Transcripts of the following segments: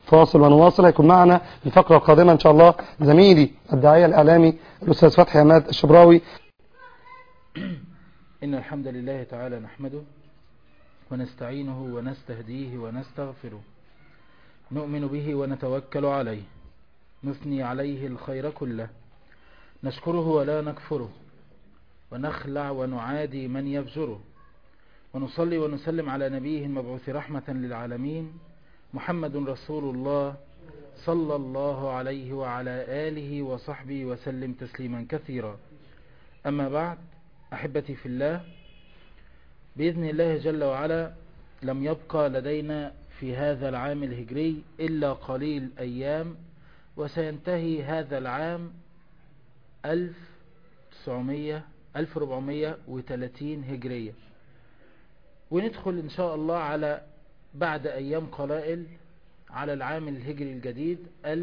فاصل ونواصل هيكون معنا في الفقرة القادمة إن شاء الله زميلي الداعية الإعلامي الأستاذ فتحي عماد الشبراوي إن الحمد لله تعالى نحمده ونستعينه ونستهديه ونستغفره نؤمن به ونتوكل عليه نثني عليه الخير كله نشكره ولا نكفره ونخلع ونعادي من يفجره ونصلي ونسلم على نبيه المبعوث رحمة للعالمين محمد رسول الله صلى الله عليه وعلى آله وصحبه وسلم تسليما كثيرا أما بعد أحبتي في الله بإذن الله جل وعلا لم يبقى لدينا في هذا العام الهجري إلا قليل أيام وسينتهي هذا العام 1900 1430 هجرية وندخل إن شاء الله على بعد أيام قلائل على العام الهجري الجديد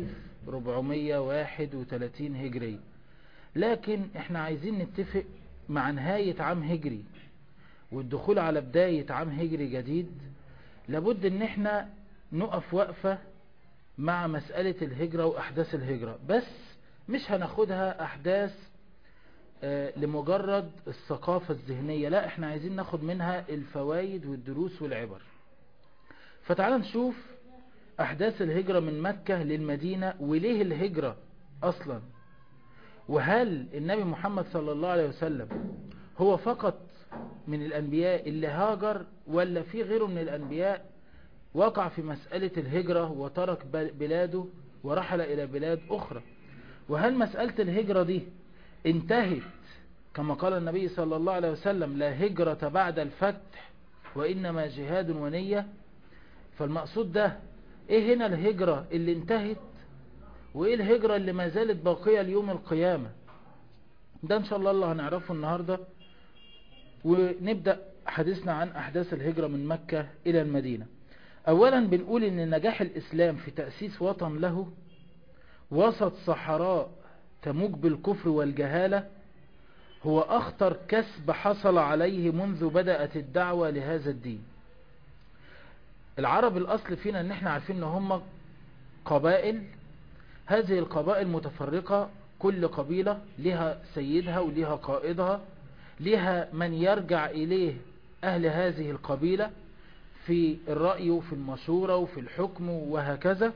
1431 هجري لكن احنا عايزين نتفق مع نهاية عام هجري والدخول على بداية عام هجري جديد لابد ان احنا نقف وقفة مع مسألة الهجرة واحداث الهجرة بس مش هناخدها احداث لمجرد الثقافة الذهنية لا احنا عايزين ناخد منها الفوائد والدروس والعبر فتعال نشوف احداث الهجرة من مكة للمدينة وليه الهجرة اصلا وهل النبي محمد صلى الله عليه وسلم هو فقط من الانبياء اللي هاجر ولا في غيره من الانبياء وقع في مسألة الهجرة وترك بلاده ورحل الى بلاد اخرى وهل مسألة الهجرة دي انتهت كما قال النبي صلى الله عليه وسلم لا هجرة بعد الفتح وإنما جهاد ونية فالمقصود ده ايه هنا الهجرة اللي انتهت وايه الهجرة اللي ما زالت باقية ليوم القيامة ده ان شاء الله الله هنعرفه النهاردة ونبدأ حديثنا عن احداث الهجرة من مكة الى المدينة اولا بنقول ان نجاح الاسلام في تأسيس وطن له وسط صحراء تموج بالكفر والجهالة هو أخطر كسب حصل عليه منذ بدأت الدعوة لهذا الدين العرب الأصل فينا ان احنا عارفين ان هم قبائل هذه القبائل متفرقة كل قبيلة لها سيدها ولها قائدها لها من يرجع إليه أهل هذه القبيلة في الرأي وفي المشورة وفي الحكم وهكذا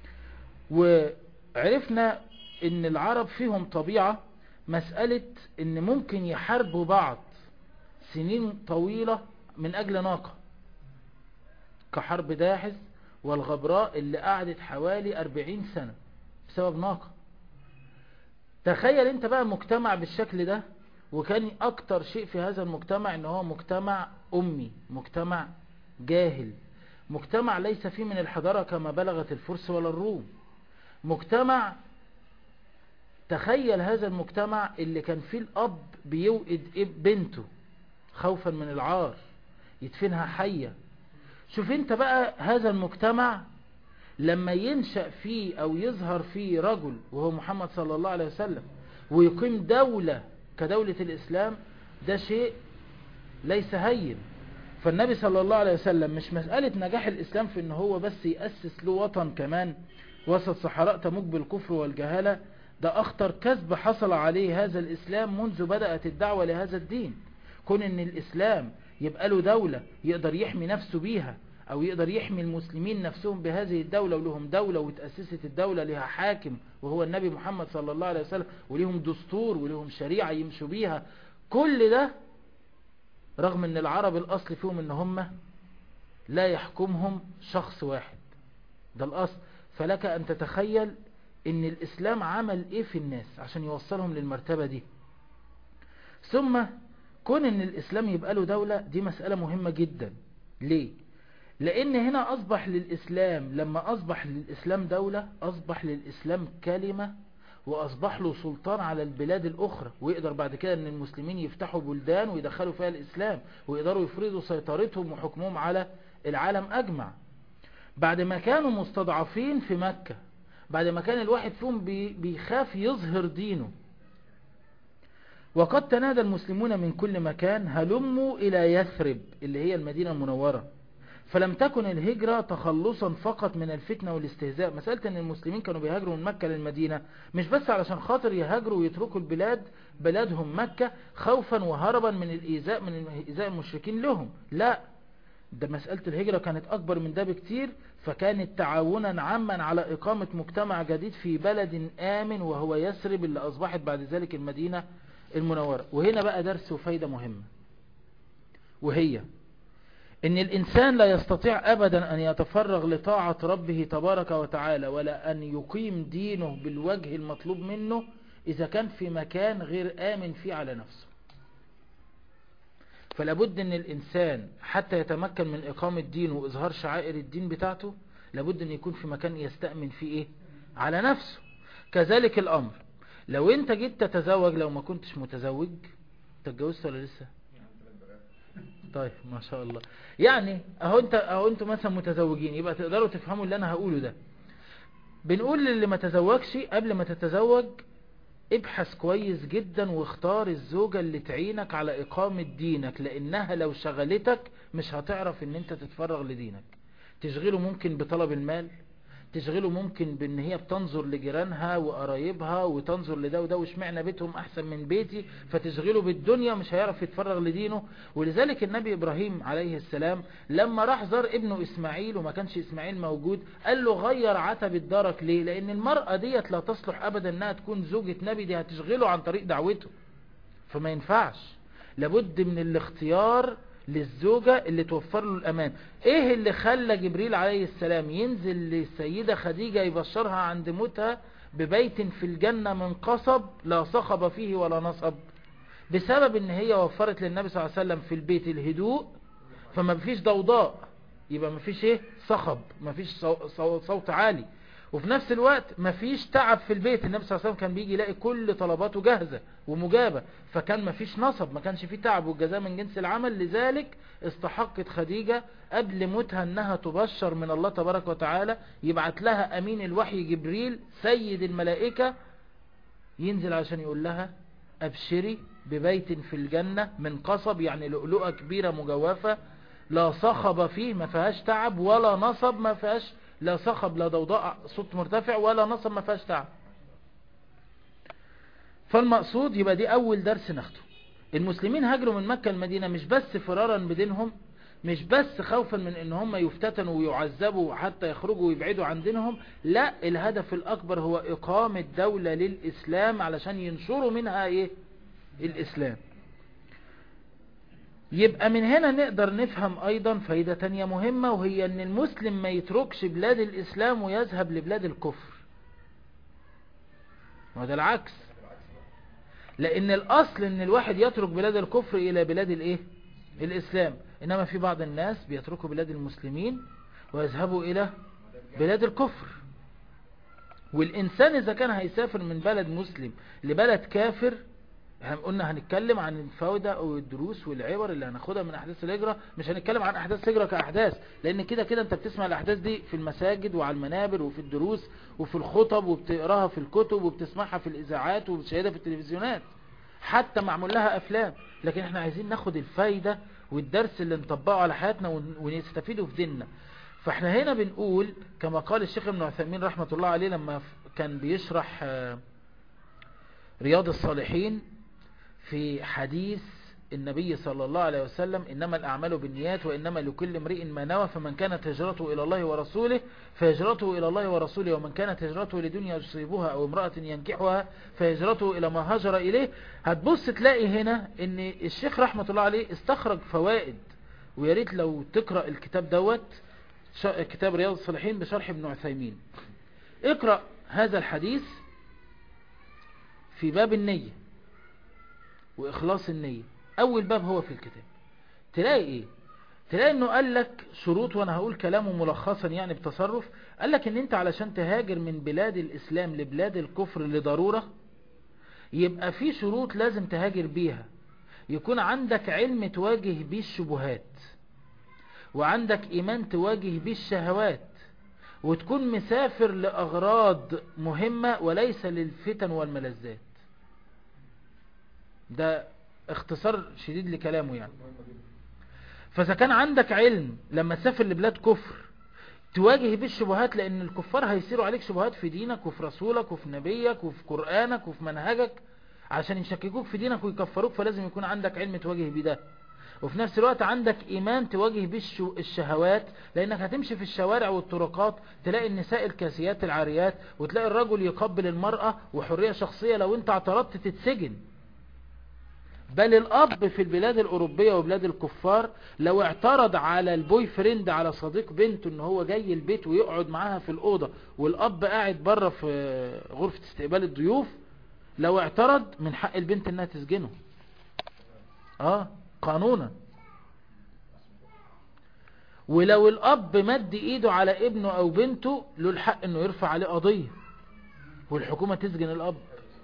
وعرفنا ان العرب فيهم طبيعة مسألة ان ممكن يحاربوا بعض سنين طويلة من اجل ناقة كحرب داحز والغبراء اللي قعدت حوالي 40 سنة بسبب ناقة تخيل انت بقى مجتمع بالشكل ده وكان اكتر شيء في هذا المجتمع ان هو مجتمع امي مجتمع جاهل مجتمع ليس فيه من الحضارة كما بلغت الفرس ولا الروم مجتمع تخيل هذا المجتمع اللي كان فيه الأب بيوئد بنته خوفا من العار يدفنها حية شوف انت بقى هذا المجتمع لما ينشأ فيه أو يظهر فيه رجل وهو محمد صلى الله عليه وسلم ويقيم دولة كدولة الإسلام ده شيء ليس هين فالنبي صلى الله عليه وسلم مش مسألة نجاح الإسلام في ان هو بس يأسس له وطن كمان وسط صحراء تموج بالكفر والجهالة ده أخطر كذب حصل عليه هذا الإسلام منذ بدأت الدعوة لهذا الدين كون ان الإسلام يبقى له دولة يقدر يحمي نفسه بيها أو يقدر يحمي المسلمين نفسهم بهذه الدولة ولهم دولة وتأسست الدولة لها حاكم وهو النبي محمد صلى الله عليه وسلم وليهم دستور وليهم شريعة يمشوا بيها كل ده رغم ان العرب الأصل فيهم ان هم لا يحكمهم شخص واحد ده الأصل فلك أن تتخيل ان الإسلام عمل ايه في الناس عشان يوصلهم للمرتبة دي ثم كون ان الإسلام يبقى له دولة دي مسألة مهمة جدا ليه لان هنا اصبح للإسلام لما اصبح للإسلام دولة اصبح للإسلام كلمة واصبح له سلطان على البلاد الاخرى ويقدر بعد كده ان المسلمين يفتحوا بلدان ويدخلوا فيها الاسلام ويقدروا يفرضوا سيطرتهم وحكمهم على العالم اجمع بعد ما كانوا مستضعفين في مكة بعد ما كان الواحد فيهم بيخاف يظهر دينه وقد تنادى المسلمون من كل مكان هلموا إلى يثرب اللي هي المدينة المنورة فلم تكن الهجرة تخلصا فقط من الفتنة والاستهزاء مسألة ان المسلمين كانوا بيهاجروا من مكة للمدينة مش بس علشان خاطر يهاجروا ويتركوا البلاد بلادهم مكة خوفا وهربا من الإيذاء من إيذاء المشركين لهم لا ده مسألة الهجرة كانت أكبر من ده بكتير فكانت تعاونا عاما على إقامة مجتمع جديد في بلد آمن وهو يسرب اللي أصبحت بعد ذلك المدينة المنورة وهنا بقى درس وفايدة مهمة وهي ان الانسان لا يستطيع ابدا ان يتفرغ لطاعة ربه تبارك وتعالى ولا ان يقيم دينه بالوجه المطلوب منه اذا كان في مكان غير امن فيه على نفسه فلابد ان الانسان حتى يتمكن من اقامة دينه واظهار شعائر الدين بتاعته لابد ان يكون في مكان يستأمن فيه ايه على نفسه كذلك الامر لو انت جيت تتزوج لو ما كنتش متزوج انت اتجوزت ولا لسه طيب ما شاء الله يعني اهو انت اهو انتوا مثلا متزوجين يبقى تقدروا تفهموا اللي انا هقوله ده بنقول للي ما تزوجش قبل ما تتزوج ابحث كويس جدا واختار الزوجة اللي تعينك على اقامة دينك لانها لو شغلتك مش هتعرف ان انت تتفرغ لدينك تشغله ممكن بطلب المال تشغله ممكن بان هي بتنظر لجيرانها وقرايبها وتنظر لده وده واشمعنى بيتهم احسن من بيتي فتشغله بالدنيا مش هيعرف يتفرغ لدينه ولذلك النبي ابراهيم عليه السلام لما راح زار ابنه اسماعيل وما كانش اسماعيل موجود قال له غير عتبة دارك ليه لان المرأة ديت لا تصلح ابدا انها تكون زوجة نبي دي هتشغله عن طريق دعوته فما ينفعش لابد من الاختيار للزوجة اللي توفر له الأمان ايه اللي خلى جبريل عليه السلام ينزل للسيدة خديجة يبشرها عند موتها ببيت في الجنة من قصب لا صخب فيه ولا نصب بسبب ان هي وفرت للنبي صلى الله عليه وسلم في البيت الهدوء فما فيش ضوضاء يبقى ما فيش ايه صخب ما فيش صوت عالي وفي نفس الوقت مفيش تعب في البيت النبي صلى الله عليه وسلم كان بيجي يلاقي كل طلباته جاهزة ومجابة فكان مفيش نصب ما كانش فيه تعب والجزاء من جنس العمل لذلك استحقت خديجة قبل موتها انها تبشر من الله تبارك وتعالى يبعت لها امين الوحي جبريل سيد الملائكة ينزل عشان يقول لها ابشري ببيت في الجنة من قصب يعني لؤلؤة كبيرة مجوفة لا صخب فيه ما فيهاش تعب ولا نصب ما فيهاش لا صخب لا ضوضاء صوت مرتفع ولا نصب ما فيهاش تعب فالمقصود يبقى دي اول درس ناخده المسلمين هاجروا من مكة المدينة مش بس فرارا بدينهم مش بس خوفا من ان هم يفتتنوا ويعذبوا حتى يخرجوا ويبعدوا عن دينهم لا الهدف الاكبر هو اقامة دولة للاسلام علشان ينشروا منها ايه الاسلام يبقى من هنا نقدر نفهم ايضا فايدة تانية مهمة وهي ان المسلم ما يتركش بلاد الاسلام ويذهب لبلاد الكفر وهذا العكس لان الاصل ان الواحد يترك بلاد الكفر الى بلاد الايه الاسلام انما في بعض الناس بيتركوا بلاد المسلمين ويذهبوا الى بلاد الكفر والانسان اذا كان هيسافر من بلد مسلم لبلد كافر قلنا هنتكلم عن الفوائد او الدروس والعبر اللي هناخدها من احداث الهجرة مش هنتكلم عن احداث الهجرة كاحداث لان كده كده انت بتسمع الاحداث دي في المساجد وعلى المنابر وفي الدروس وفي الخطب وبتقراها في الكتب وبتسمعها في الاذاعات وبتشاهدها في التلفزيونات حتى معمول لها افلام لكن احنا عايزين ناخد الفايدة والدرس اللي نطبقه على حياتنا ونستفيده في ديننا فاحنا هنا بنقول كما قال الشيخ ابن عثيمين رحمة الله عليه لما كان بيشرح رياض الصالحين في حديث النبي صلى الله عليه وسلم إنما الأعمال بالنيات وإنما لكل امرئ ما نوى فمن كانت هجرته إلى الله ورسوله فهجرته إلى الله ورسوله ومن كانت هجرته لدنيا يصيبها أو امرأة ينكحها فهجرته إلى ما هجر إليه هتبص تلاقي هنا إن الشيخ رحمة الله عليه استخرج فوائد وياريت لو تقرأ الكتاب دوت كتاب رياض الصالحين بشرح ابن عثيمين اقرأ هذا الحديث في باب النية وإخلاص النية أول باب هو في الكتاب تلاقي إيه تلاقي إنه قال لك شروط وأنا هقول كلامه ملخصا يعني بتصرف قال لك إن أنت علشان تهاجر من بلاد الإسلام لبلاد الكفر لضرورة يبقى في شروط لازم تهاجر بيها يكون عندك علم تواجه بيه الشبهات وعندك إيمان تواجه بيه الشهوات وتكون مسافر لأغراض مهمة وليس للفتن والملذات ده اختصار شديد لكلامه يعني فاذا كان عندك علم لما تسافر لبلاد كفر تواجه بيه الشبهات لان الكفار هيصيروا عليك شبهات في دينك وفي رسولك وفي نبيك وفي قرآنك وفي منهجك عشان يشككوك في دينك ويكفروك فلازم يكون عندك علم تواجه بيه ده وفي نفس الوقت عندك ايمان تواجه بيه الشهوات لانك هتمشي في الشوارع والطرقات تلاقي النساء الكاسيات العاريات وتلاقي الرجل يقبل المرأة وحرية شخصية لو انت اعترضت تتسجن بل الاب في البلاد الاوروبية وبلاد الكفار لو اعترض على البوي فريند على صديق بنته ان هو جاي البيت ويقعد معاها في الاوضة والاب قاعد بره في غرفة استقبال الضيوف لو اعترض من حق البنت انها تسجنه اه قانونا ولو الاب مد ايده على ابنه او بنته له الحق انه يرفع عليه قضية والحكومة تسجن الاب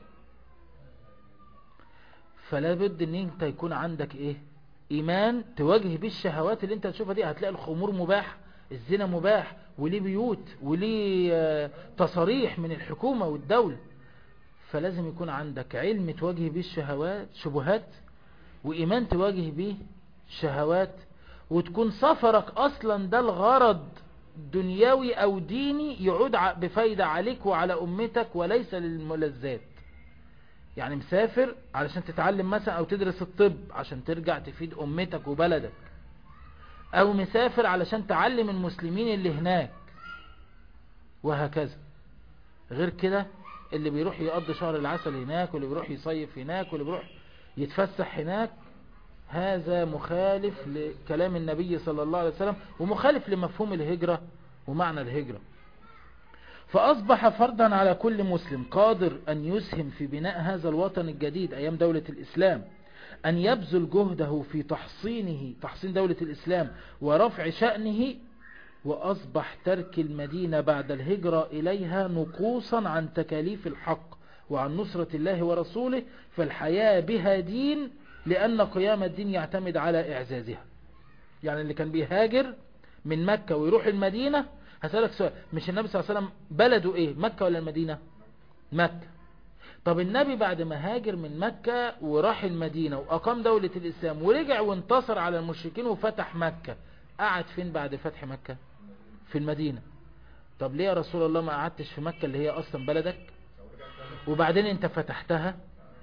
فلا بد ان انت يكون عندك ايه ايمان تواجه بيه الشهوات اللي انت تشوفها دي هتلاقي الخمور مباح الزنا مباح وليه بيوت وليه تصاريح من الحكومة والدولة فلازم يكون عندك علم تواجه بيه الشهوات شبهات وإيمان تواجه بيه شهوات وتكون سفرك أصلا ده الغرض دنيوي أو ديني يعود بفايدة عليك وعلى أمتك وليس للملذات يعني مسافر علشان تتعلم مثلا أو تدرس الطب عشان ترجع تفيد أمتك وبلدك أو مسافر علشان تعلم المسلمين اللي هناك وهكذا غير كده اللي بيروح يقضي شهر العسل هناك واللي بيروح يصيف هناك واللي بيروح يتفسح هناك هذا مخالف لكلام النبي صلى الله عليه وسلم ومخالف لمفهوم الهجرة ومعنى الهجرة فأصبح فرضا على كل مسلم قادر أن يسهم في بناء هذا الوطن الجديد أيام دولة الإسلام أن يبذل جهده في تحصينه تحصين دولة الإسلام ورفع شأنه وأصبح ترك المدينة بعد الهجرة إليها نقوصا عن تكاليف الحق وعن نصرة الله ورسوله فالحياة بها دين لأن قيام الدين يعتمد على إعزازها يعني اللي كان بيهاجر من مكة ويروح المدينة هسألك سؤال مش النبي صلى الله عليه وسلم بلده ايه مكة ولا المدينة مكة طب النبي بعد ما هاجر من مكة وراح المدينة وأقام دولة الإسلام ورجع وانتصر على المشركين وفتح مكة قعد فين بعد فتح مكة في المدينة طب ليه يا رسول الله ما قعدتش في مكة اللي هي أصلا بلدك وبعدين انت فتحتها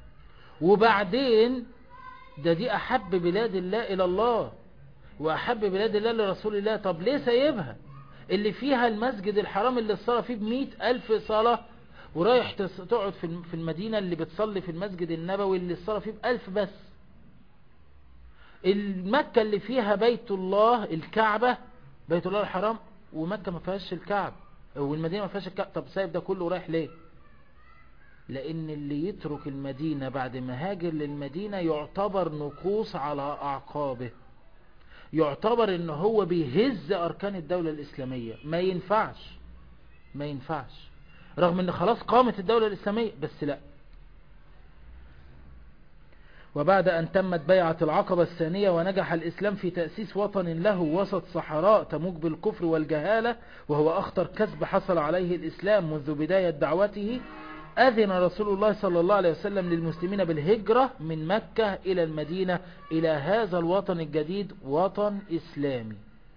وبعدين ده دي أحب بلاد الله إلى الله وأحب بلاد الله لرسول الله طب ليه سايبها اللي فيها المسجد الحرام اللي الصلاة فيه بمئة ألف صلاة ورايح تقعد في المدينة اللي بتصلي في المسجد النبوي اللي الصلاة فيه بألف بس المكة اللي فيها بيت الله الكعبة بيت الله الحرام ومكة ما فيهاش الكعب والمدينة ما فيهاش الكعب طب سايب ده كله رايح ليه لان اللي يترك المدينة بعد ما هاجر للمدينة يعتبر نقوص على اعقابه يعتبر ان هو بيهز اركان الدولة الاسلامية ما ينفعش ما ينفعش رغم ان خلاص قامت الدولة الاسلامية بس لا وبعد أن تمت بيعة العقبة الثانية ونجح الإسلام في تأسيس وطن له وسط صحراء تموج بالكفر والجهالة وهو أخطر كسب حصل عليه الإسلام منذ بداية دعوته أذن رسول الله صلى الله عليه وسلم للمسلمين بالهجرة من مكة إلى المدينة إلى هذا الوطن الجديد وطن إسلامي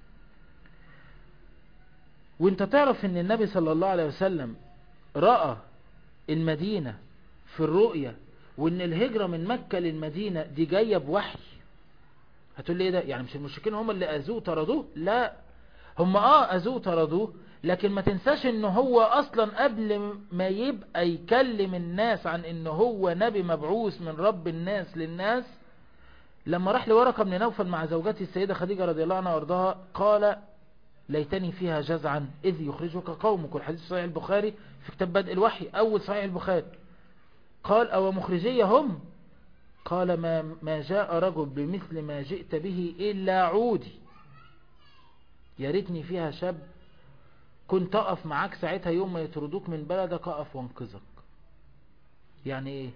وانت تعرف ان النبي صلى الله عليه وسلم رأى المدينة في الرؤية وان الهجرة من مكة للمدينة دي جاية بوحي هتقول لي ايه ده يعني مش المشركين هم اللي اذوه طردوه لا هم اه اذوه طردوه لكن ما تنساش ان هو اصلا قبل ما يبقى يكلم الناس عن ان هو نبي مبعوث من رب الناس للناس لما راح لورقة بن نوفل مع زوجته السيدة خديجة رضي الله عنها وارضاها قال ليتني فيها جزعا إذ يخرجك قومك الحديث صحيح البخاري في كتاب بدء الوحي أول صحيح البخاري قال أو مخرجية هم قال ما, ما جاء رجل بمثل ما جئت به إلا عودي يا ريتني فيها شاب كنت أقف معاك ساعتها يوم ما يطردوك من بلدك أقف وانقذك يعني إيه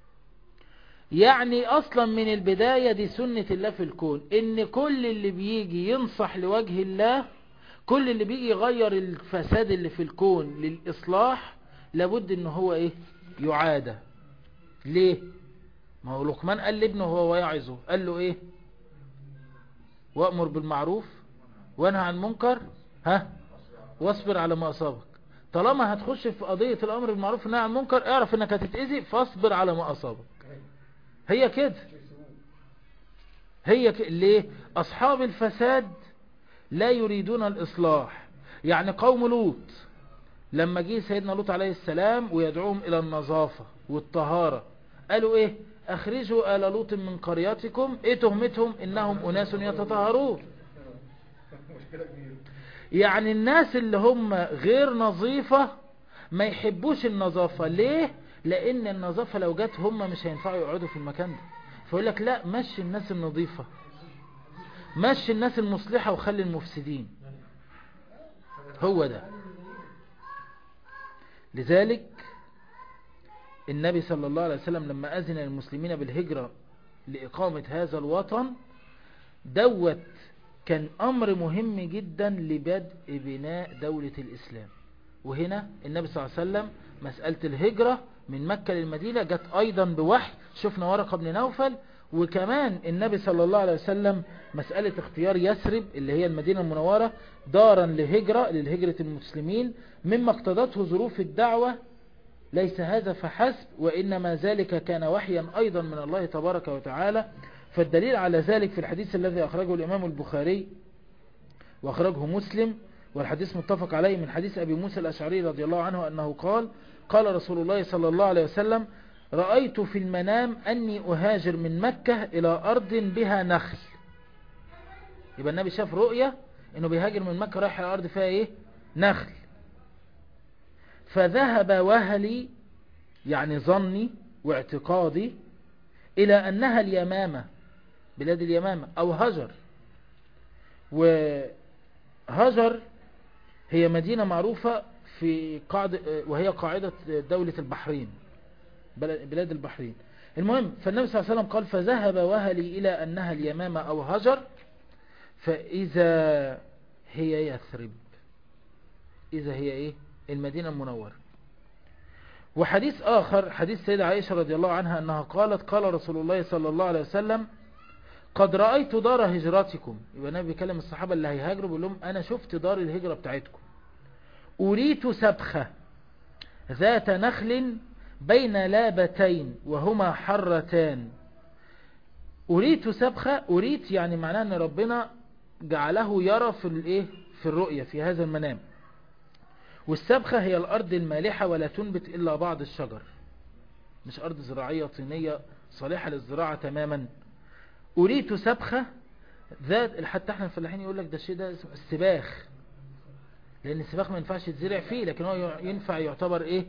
يعني أصلا من البداية دي سنة الله في الكون إن كل اللي بيجي ينصح لوجه الله كل اللي بيجي يغير الفساد اللي في الكون للإصلاح لابد إن هو إيه يعادى ليه ما هو لقمان قال لابنه هو ويعظه قال له إيه وأمر بالمعروف وانهى عن المنكر ها واصبر على ما أصابك طالما هتخش في قضية الأمر بالمعروف والنهي عن المنكر اعرف انك هتتأذي فاصبر على ما أصابك هي كده هي ك... ليه أصحاب الفساد لا يريدون الإصلاح يعني قوم لوط لما جه سيدنا لوط عليه السلام ويدعوهم إلى النظافة والطهارة قالوا إيه أخرجوا آل لوط من قريتكم إيه تهمتهم إنهم أناس يتطهرون يعني الناس اللي هم غير نظيفة ما يحبوش النظافة ليه لأن النظافة لو جت هم مش هينفعوا يقعدوا في المكان ده فيقول لك لا مشي الناس النظيفة مشي الناس المصلحة وخلي المفسدين هو ده لذلك النبي صلى الله عليه وسلم لما أذن المسلمين بالهجرة لإقامة هذا الوطن دوت كان أمر مهم جدا لبدء بناء دولة الإسلام وهنا النبي صلى الله عليه وسلم مسألة الهجرة من مكة للمدينة جت أيضا بوحي شفنا ورقة بن نوفل وكمان النبي صلى الله عليه وسلم مسألة اختيار يثرب اللي هي المدينة المنورة دارا لهجرة للهجرة المسلمين مما اقتضته ظروف الدعوة ليس هذا فحسب وإنما ذلك كان وحيا أيضا من الله تبارك وتعالى فالدليل على ذلك في الحديث الذي أخرجه الإمام البخاري وأخرجه مسلم والحديث متفق عليه من حديث أبي موسى الأشعري رضي الله عنه أنه قال قال رسول الله صلى الله عليه وسلم رأيت في المنام أني أهاجر من مكة إلى أرض بها نخل يبقى النبي شاف رؤية أنه بيهاجر من مكة رايح إلى أرض فيها إيه نخل فذهب وهلي يعني ظني واعتقادي إلى أنها اليمامة بلاد اليمامة أو هجر وهجر هي مدينة معروفة في قاعدة وهي قاعدة دولة البحرين بلاد البحرين المهم فالنبي صلى الله عليه وسلم قال فذهب وهلي إلى أنها اليمامة أو هجر فإذا هي يثرب إذا هي إيه المدينة المنورة وحديث آخر حديث سيدة عائشة رضي الله عنها أنها قالت قال رسول الله صلى الله عليه وسلم قد رأيت دار هجراتكم يبقى النبي بيكلم الصحابة اللي هيهاجروا بيقول لهم أنا شفت دار الهجرة بتاعتكم أريت سبخة ذات نخل بين لابتين وهما حرتان أريت سبخة أريت يعني معناه أن ربنا جعله يرى في الإيه في الرؤية في هذا المنام والسبخة هي الأرض المالحة ولا تنبت إلا بعض الشجر مش أرض زراعية طينية صالحة للزراعة تماما أريت سبخة ذات حتى احنا الفلاحين يقول لك ده الشيء ده اسمه السباخ لأن السباخ ما ينفعش يتزرع فيه لكن هو ينفع يعتبر إيه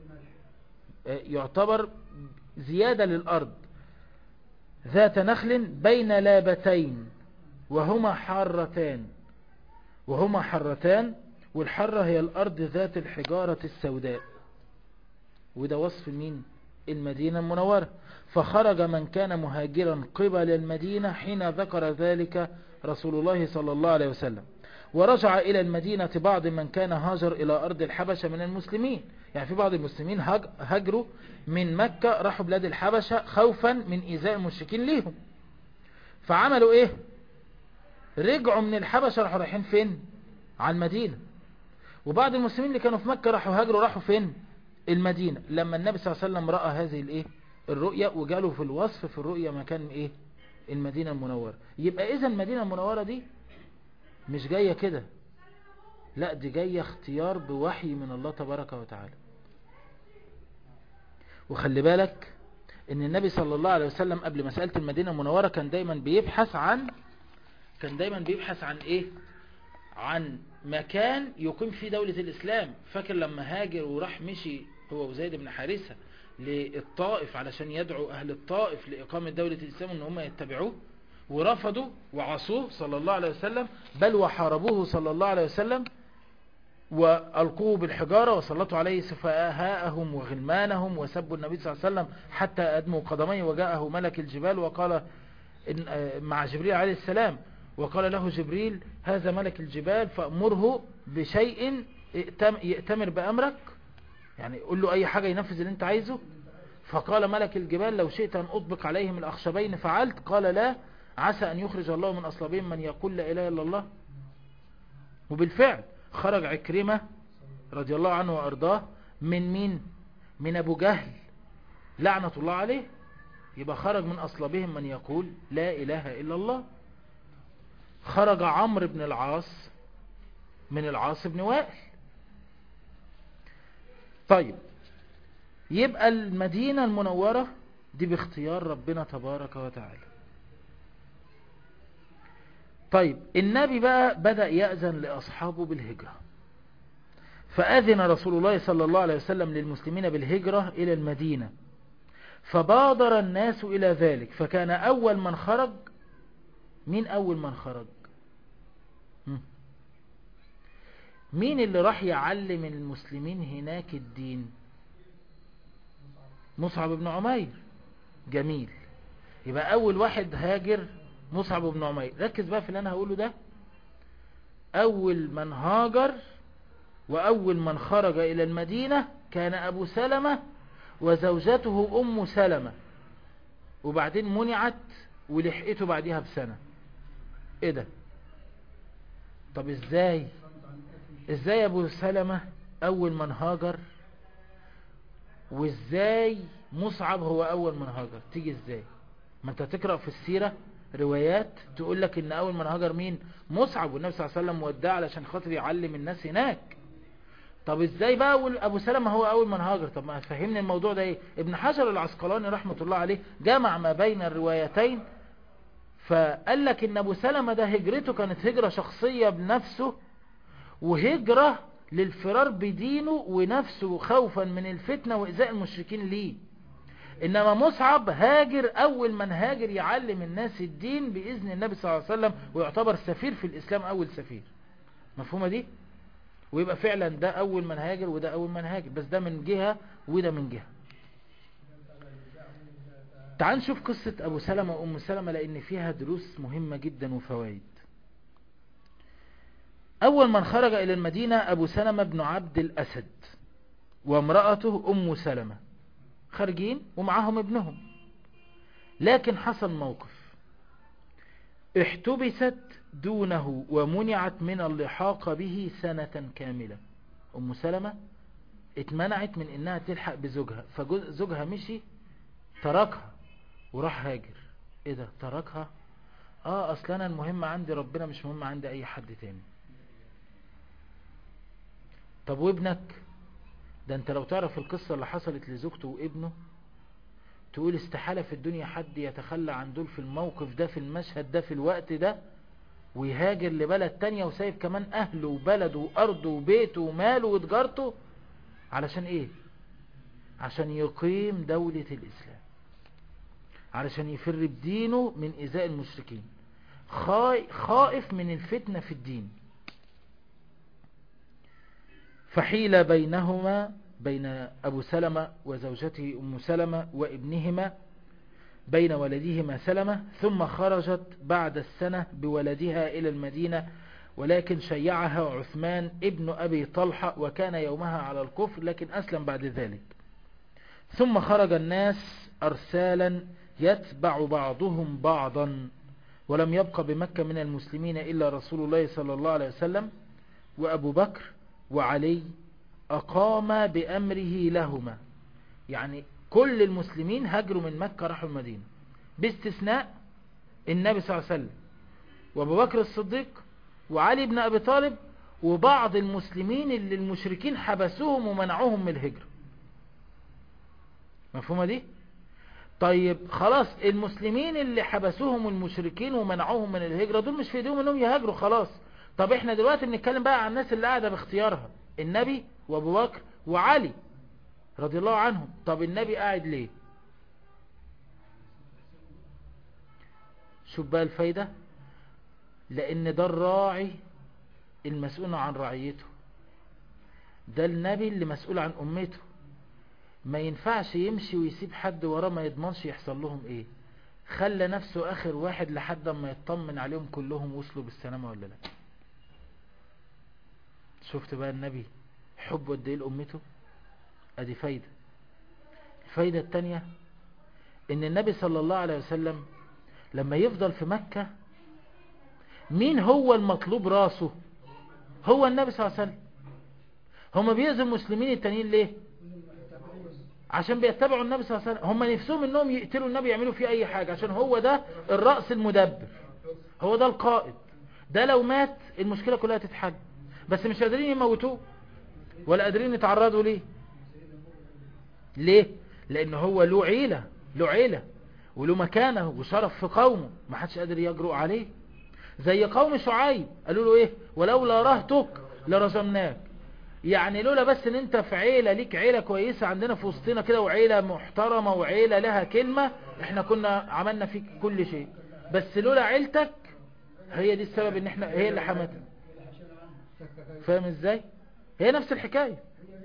يعتبر زيادة للأرض ذات نخل بين لابتين وهما حارتان وهما حرتان والحرة هي الأرض ذات الحجارة السوداء وده وصف مين المدينة المنورة فخرج من كان مهاجرا قبل المدينة حين ذكر ذلك رسول الله صلى الله عليه وسلم ورجع إلى المدينة بعض من كان هاجر إلى أرض الحبشة من المسلمين يعني في بعض المسلمين هاجروا من مكة راحوا بلاد الحبشة خوفا من إيذاء المشركين ليهم فعملوا إيه رجعوا من الحبشة راحوا رايحين فين على المدينة وبعض المسلمين اللي كانوا في مكة راحوا هاجروا راحوا فين المدينة لما النبي صلى الله عليه وسلم رأى هذه الايه الرؤية وجاله في الوصف في الرؤية مكان ايه المدينة المنورة يبقى اذا المدينة المنورة دي مش جاية كده لا دي جاية اختيار بوحي من الله تبارك وتعالى وخلي بالك ان النبي صلى الله عليه وسلم قبل مسألة المدينة المنورة كان دايما بيبحث عن كان دايما بيبحث عن ايه عن مكان يقيم فيه دولة الإسلام فاكر لما هاجر وراح مشي هو وزيد بن حارثة للطائف علشان يدعو أهل الطائف لإقامة دولة الإسلام أن هم يتبعوه ورفضوا وعصوه صلى الله عليه وسلم بل وحاربوه صلى الله عليه وسلم وألقوه بالحجارة وسلطوا عليه سفهاءهم وغلمانهم وسبوا النبي صلى الله عليه وسلم حتى أدموا قدميه وجاءه ملك الجبال وقال إن مع جبريل عليه السلام وقال له جبريل هذا ملك الجبال فأمره بشيء يأتمر بأمرك يعني قل له أي حاجة ينفذ اللي انت عايزه فقال ملك الجبال لو شئت أن أطبق عليهم الأخشبين فعلت قال لا عسى أن يخرج الله من أصلابهم من يقول لا إله إلا الله وبالفعل خرج عكرمة رضي الله عنه وأرضاه من مين من أبو جهل لعنة الله عليه يبقى خرج من أصلابهم من يقول لا إله إلا الله خرج عمرو بن العاص من العاص بن وائل طيب يبقى المدينة المنورة دي باختيار ربنا تبارك وتعالى طيب النبي بقى بدأ يأذن لأصحابه بالهجرة فأذن رسول الله صلى الله عليه وسلم للمسلمين بالهجرة إلى المدينة فبادر الناس إلى ذلك فكان أول من خرج مين أول من خرج مين اللي راح يعلم المسلمين هناك الدين مصعب بن عمير جميل يبقى أول واحد هاجر مصعب بن عمير ركز بقى في اللي أنا هقوله ده أول من هاجر وأول من خرج إلى المدينة كان أبو سلمة وزوجته أم سلمة وبعدين منعت ولحقته بعدها بسنة ايه ده طب ازاي ازاي ابو سلمة اول من هاجر وازاي مصعب هو اول من هاجر تيجي ازاي ما انت تقرأ في السيرة روايات تقول لك ان اول من هاجر مين مصعب والنبي صلى الله عليه وسلم وداه علشان خاطر يعلم الناس هناك طب ازاي بقى أول ابو سلمة هو اول من هاجر طب ما فهمني الموضوع ده ايه ابن حجر العسقلاني رحمة الله عليه جمع ما بين الروايتين فقال لك ان ابو سلمة ده هجرته كانت هجرة شخصية بنفسه وهجرة للفرار بدينه ونفسه خوفا من الفتنة وإزاء المشركين ليه إنما مصعب هاجر أول من هاجر يعلم الناس الدين بإذن النبي صلى الله عليه وسلم ويعتبر سفير في الإسلام أول سفير مفهومة دي ويبقى فعلا ده أول من هاجر وده أول من هاجر بس ده من جهة وده من جهة تعال نشوف قصة أبو سلمة وأم سلمة لأن فيها دروس مهمة جدا وفوائد أول من خرج إلى المدينة أبو سلمة بن عبد الأسد وامرأته أم سلمة خارجين ومعهم ابنهم لكن حصل موقف احتبست دونه ومنعت من اللحاق به سنة كاملة أم سلمة اتمنعت من انها تلحق بزوجها فزوجها مشي تركها وراح هاجر ايه ده تركها اه اصلا المهم عندي ربنا مش مهم عندي اي حد تاني طب وابنك ده انت لو تعرف القصة اللي حصلت لزوجته وابنه تقول استحالة في الدنيا حد يتخلى عن دول في الموقف ده في المشهد ده في الوقت ده ويهاجر لبلد تانية وسايب كمان اهله وبلده وارضه وبيته وماله وتجارته علشان ايه عشان يقيم دولة الاسلام علشان يفر بدينه من ازاء المشركين خائف من الفتنة في الدين فحيل بينهما بين أبو سلمة وزوجته أم سلمة وابنهما بين ولديهما سلمة ثم خرجت بعد السنة بولدها إلى المدينة ولكن شيعها عثمان ابن أبي طلحة وكان يومها على الكفر لكن أسلم بعد ذلك ثم خرج الناس أرسالا يتبع بعضهم بعضا ولم يبقى بمكة من المسلمين إلا رسول الله صلى الله عليه وسلم وأبو بكر وعلي أقام بأمره لهما يعني كل المسلمين هاجروا من مكة راحوا المدينة باستثناء النبي صلى الله عليه وسلم وابو بكر الصديق وعلي بن أبي طالب وبعض المسلمين اللي المشركين حبسوهم ومنعوهم من الهجرة مفهومة دي طيب خلاص المسلمين اللي حبسوهم المشركين ومنعوهم من الهجرة دول مش في ايديهم انهم يهاجروا خلاص طب احنا دلوقتي بنتكلم بقى عن الناس اللي قاعدة باختيارها النبي وابو بكر وعلي رضي الله عنهم طب النبي قاعد ليه شوف بقى الفايدة لان ده الراعي المسؤول عن رعيته ده النبي اللي مسؤول عن امته ما ينفعش يمشي ويسيب حد وراه ما يضمنش يحصل لهم ايه خلى نفسه اخر واحد لحد ما يطمن عليهم كلهم وصلوا بالسلامة ولا لا شفت بقى النبي حب قد ايه لامته ادي فايدة الفايدة التانية ان النبي صلى الله عليه وسلم لما يفضل في مكة مين هو المطلوب راسه هو النبي صلى الله عليه وسلم هم بيأذوا المسلمين التانيين ليه عشان بيتبعوا النبي صلى الله عليه وسلم هم نفسهم انهم يقتلوا النبي يعملوا فيه اي حاجة عشان هو ده الرأس المدبر هو ده القائد ده لو مات المشكلة كلها تتحل بس مش قادرين يموتوه ولا قادرين يتعرضوا ليه ليه لان هو له عيلة له عيلة وله مكانه وشرف في قومه ما حدش قادر يجرؤ عليه زي قوم شعيب قالوا له ايه ولولا رهتك لرجمناك يعني لولا بس ان انت في عيلة ليك عيلة كويسة عندنا في وسطنا كده وعيلة محترمة وعيلة لها كلمة احنا كنا عملنا فيك كل شيء بس لولا عيلتك هي دي السبب ان احنا هي اللي حمتنا فاهم ازاي هي نفس الحكاية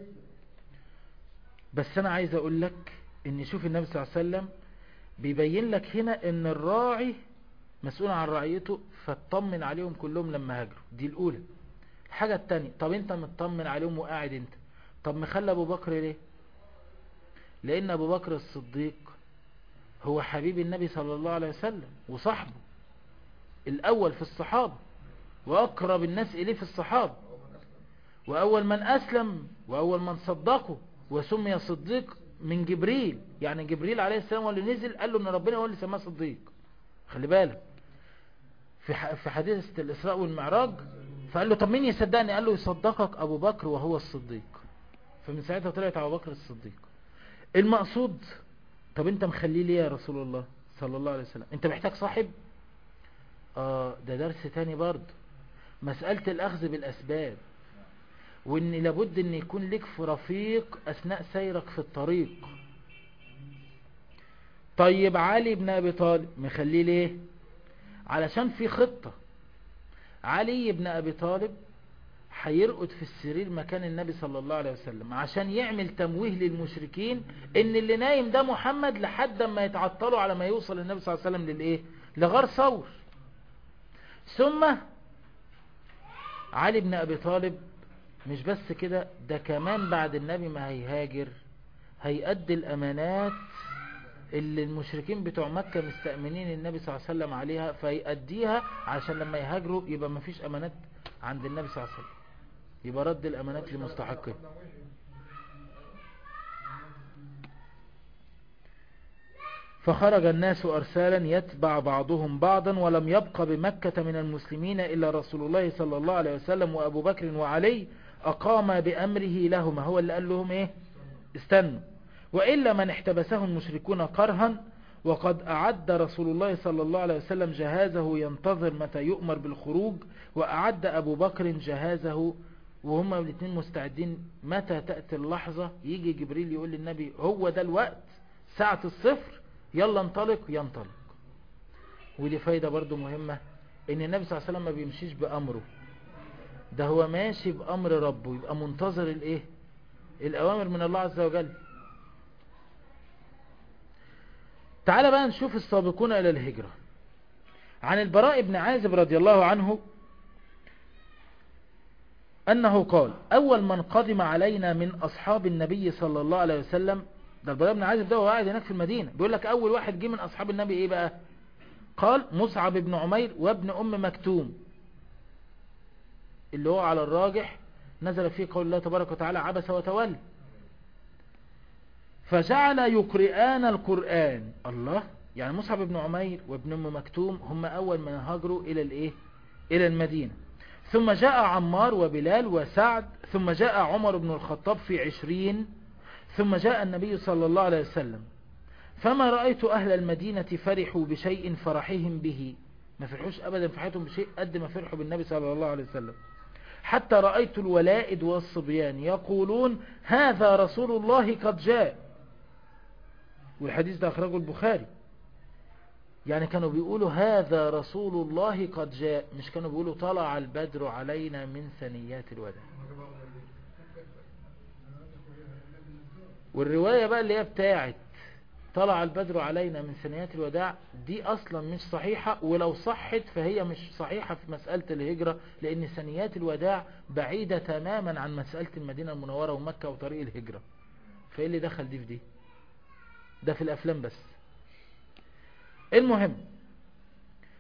بس انا عايز اقول لك ان شوف النبي صلى الله عليه وسلم بيبين لك هنا ان الراعي مسؤول عن رعيته فاطمن عليهم كلهم لما هاجروا دي الاولى الحاجة التانية طب انت مطمن عليهم وقاعد انت طب مخلى ابو بكر ليه لان ابو بكر الصديق هو حبيب النبي صلى الله عليه وسلم وصحبه الاول في الصحابة واقرب الناس اليه في الصحابة واول من اسلم واول من صدقه وسمي صديق من جبريل يعني جبريل عليه السلام هو اللي نزل قال له ان ربنا هو اللي سماه صديق خلي بالك في في حديث الاسراء والمعراج فقال له طب مين يصدقني قال له يصدقك ابو بكر وهو الصديق فمن ساعتها طلعت ابو بكر الصديق المقصود طب انت مخليه ليه يا رسول الله صلى الله عليه وسلم انت محتاج صاحب اه ده درس تاني برضه مسألة الاخذ بالاسباب وان لابد ان يكون لك في رفيق اثناء سيرك في الطريق طيب علي بن ابي طالب مخليه ليه علشان في خطة علي بن ابي طالب هيرقد في السرير مكان النبي صلى الله عليه وسلم عشان يعمل تمويه للمشركين ان اللي نايم ده محمد لحد ما يتعطلوا على ما يوصل النبي صلى الله عليه وسلم للايه لغار ثور ثم علي بن ابي طالب مش بس كده ده كمان بعد النبي ما هيهاجر هيأدي الامانات اللي المشركين بتوع مكة مستأمنين النبي صلى الله عليه وسلم عليها فيأديها عشان لما يهاجروا يبقى ما فيش امانات عند النبي صلى الله عليه وسلم يبقى رد الامانات لمستحقه فخرج الناس أرسالا يتبع بعضهم بعضا ولم يبق بمكة من المسلمين إلا رسول الله صلى الله عليه وسلم وأبو بكر وعلي أقام بأمره لهما هو اللي قال لهم إيه استنوا وإلا من احتبسه المشركون كرها وقد أعد رسول الله صلى الله عليه وسلم جهازه ينتظر متى يؤمر بالخروج وأعد أبو بكر جهازه وهم الاثنين مستعدين متى تأتي اللحظة يجي جبريل يقول للنبي هو ده الوقت ساعة الصفر يلا انطلق ينطلق ودي فايدة برضو مهمة ان النبي صلى الله عليه وسلم ما بيمشيش بأمره ده هو ماشي بأمر ربه يبقى منتظر الايه الأوامر من الله عز وجل تعال بقى نشوف السابقون إلى الهجرة عن البراء بن عازب رضي الله عنه أنه قال أول من قدم علينا من أصحاب النبي صلى الله عليه وسلم ده البراء بن عازب ده هو قاعد هناك في المدينة بيقول لك أول واحد جه من أصحاب النبي إيه بقى قال مصعب بن عمير وابن أم مكتوم اللي هو على الراجح نزل فيه قول الله تبارك وتعالى عبس وتولى فجعل يقرئان القرآن الله يعني مصعب بن عمير وابن ام مكتوم هم اول من هاجروا الى الايه الى المدينة ثم جاء عمار وبلال وسعد ثم جاء عمر بن الخطاب في عشرين ثم جاء النبي صلى الله عليه وسلم فما رأيت أهل المدينة فرحوا بشيء فرحهم به ما فرحوش أبدا في حياتهم بشيء قد ما فرحوا بالنبي صلى الله عليه وسلم حتى رأيت الولائد والصبيان يقولون هذا رسول الله قد جاء والحديث ده أخرجه البخاري يعني كانوا بيقولوا هذا رسول الله قد جاء مش كانوا بيقولوا طلع البدر علينا من ثنيات الوداع والرواية بقى اللي هي بتاعت طلع البدر علينا من ثنيات الوداع دي اصلا مش صحيحة ولو صحت فهي مش صحيحة في مسألة الهجرة لان ثنيات الوداع بعيدة تماما عن مسألة المدينة المنورة ومكة وطريق الهجرة فايه اللي دخل دي في دي ده في الافلام بس المهم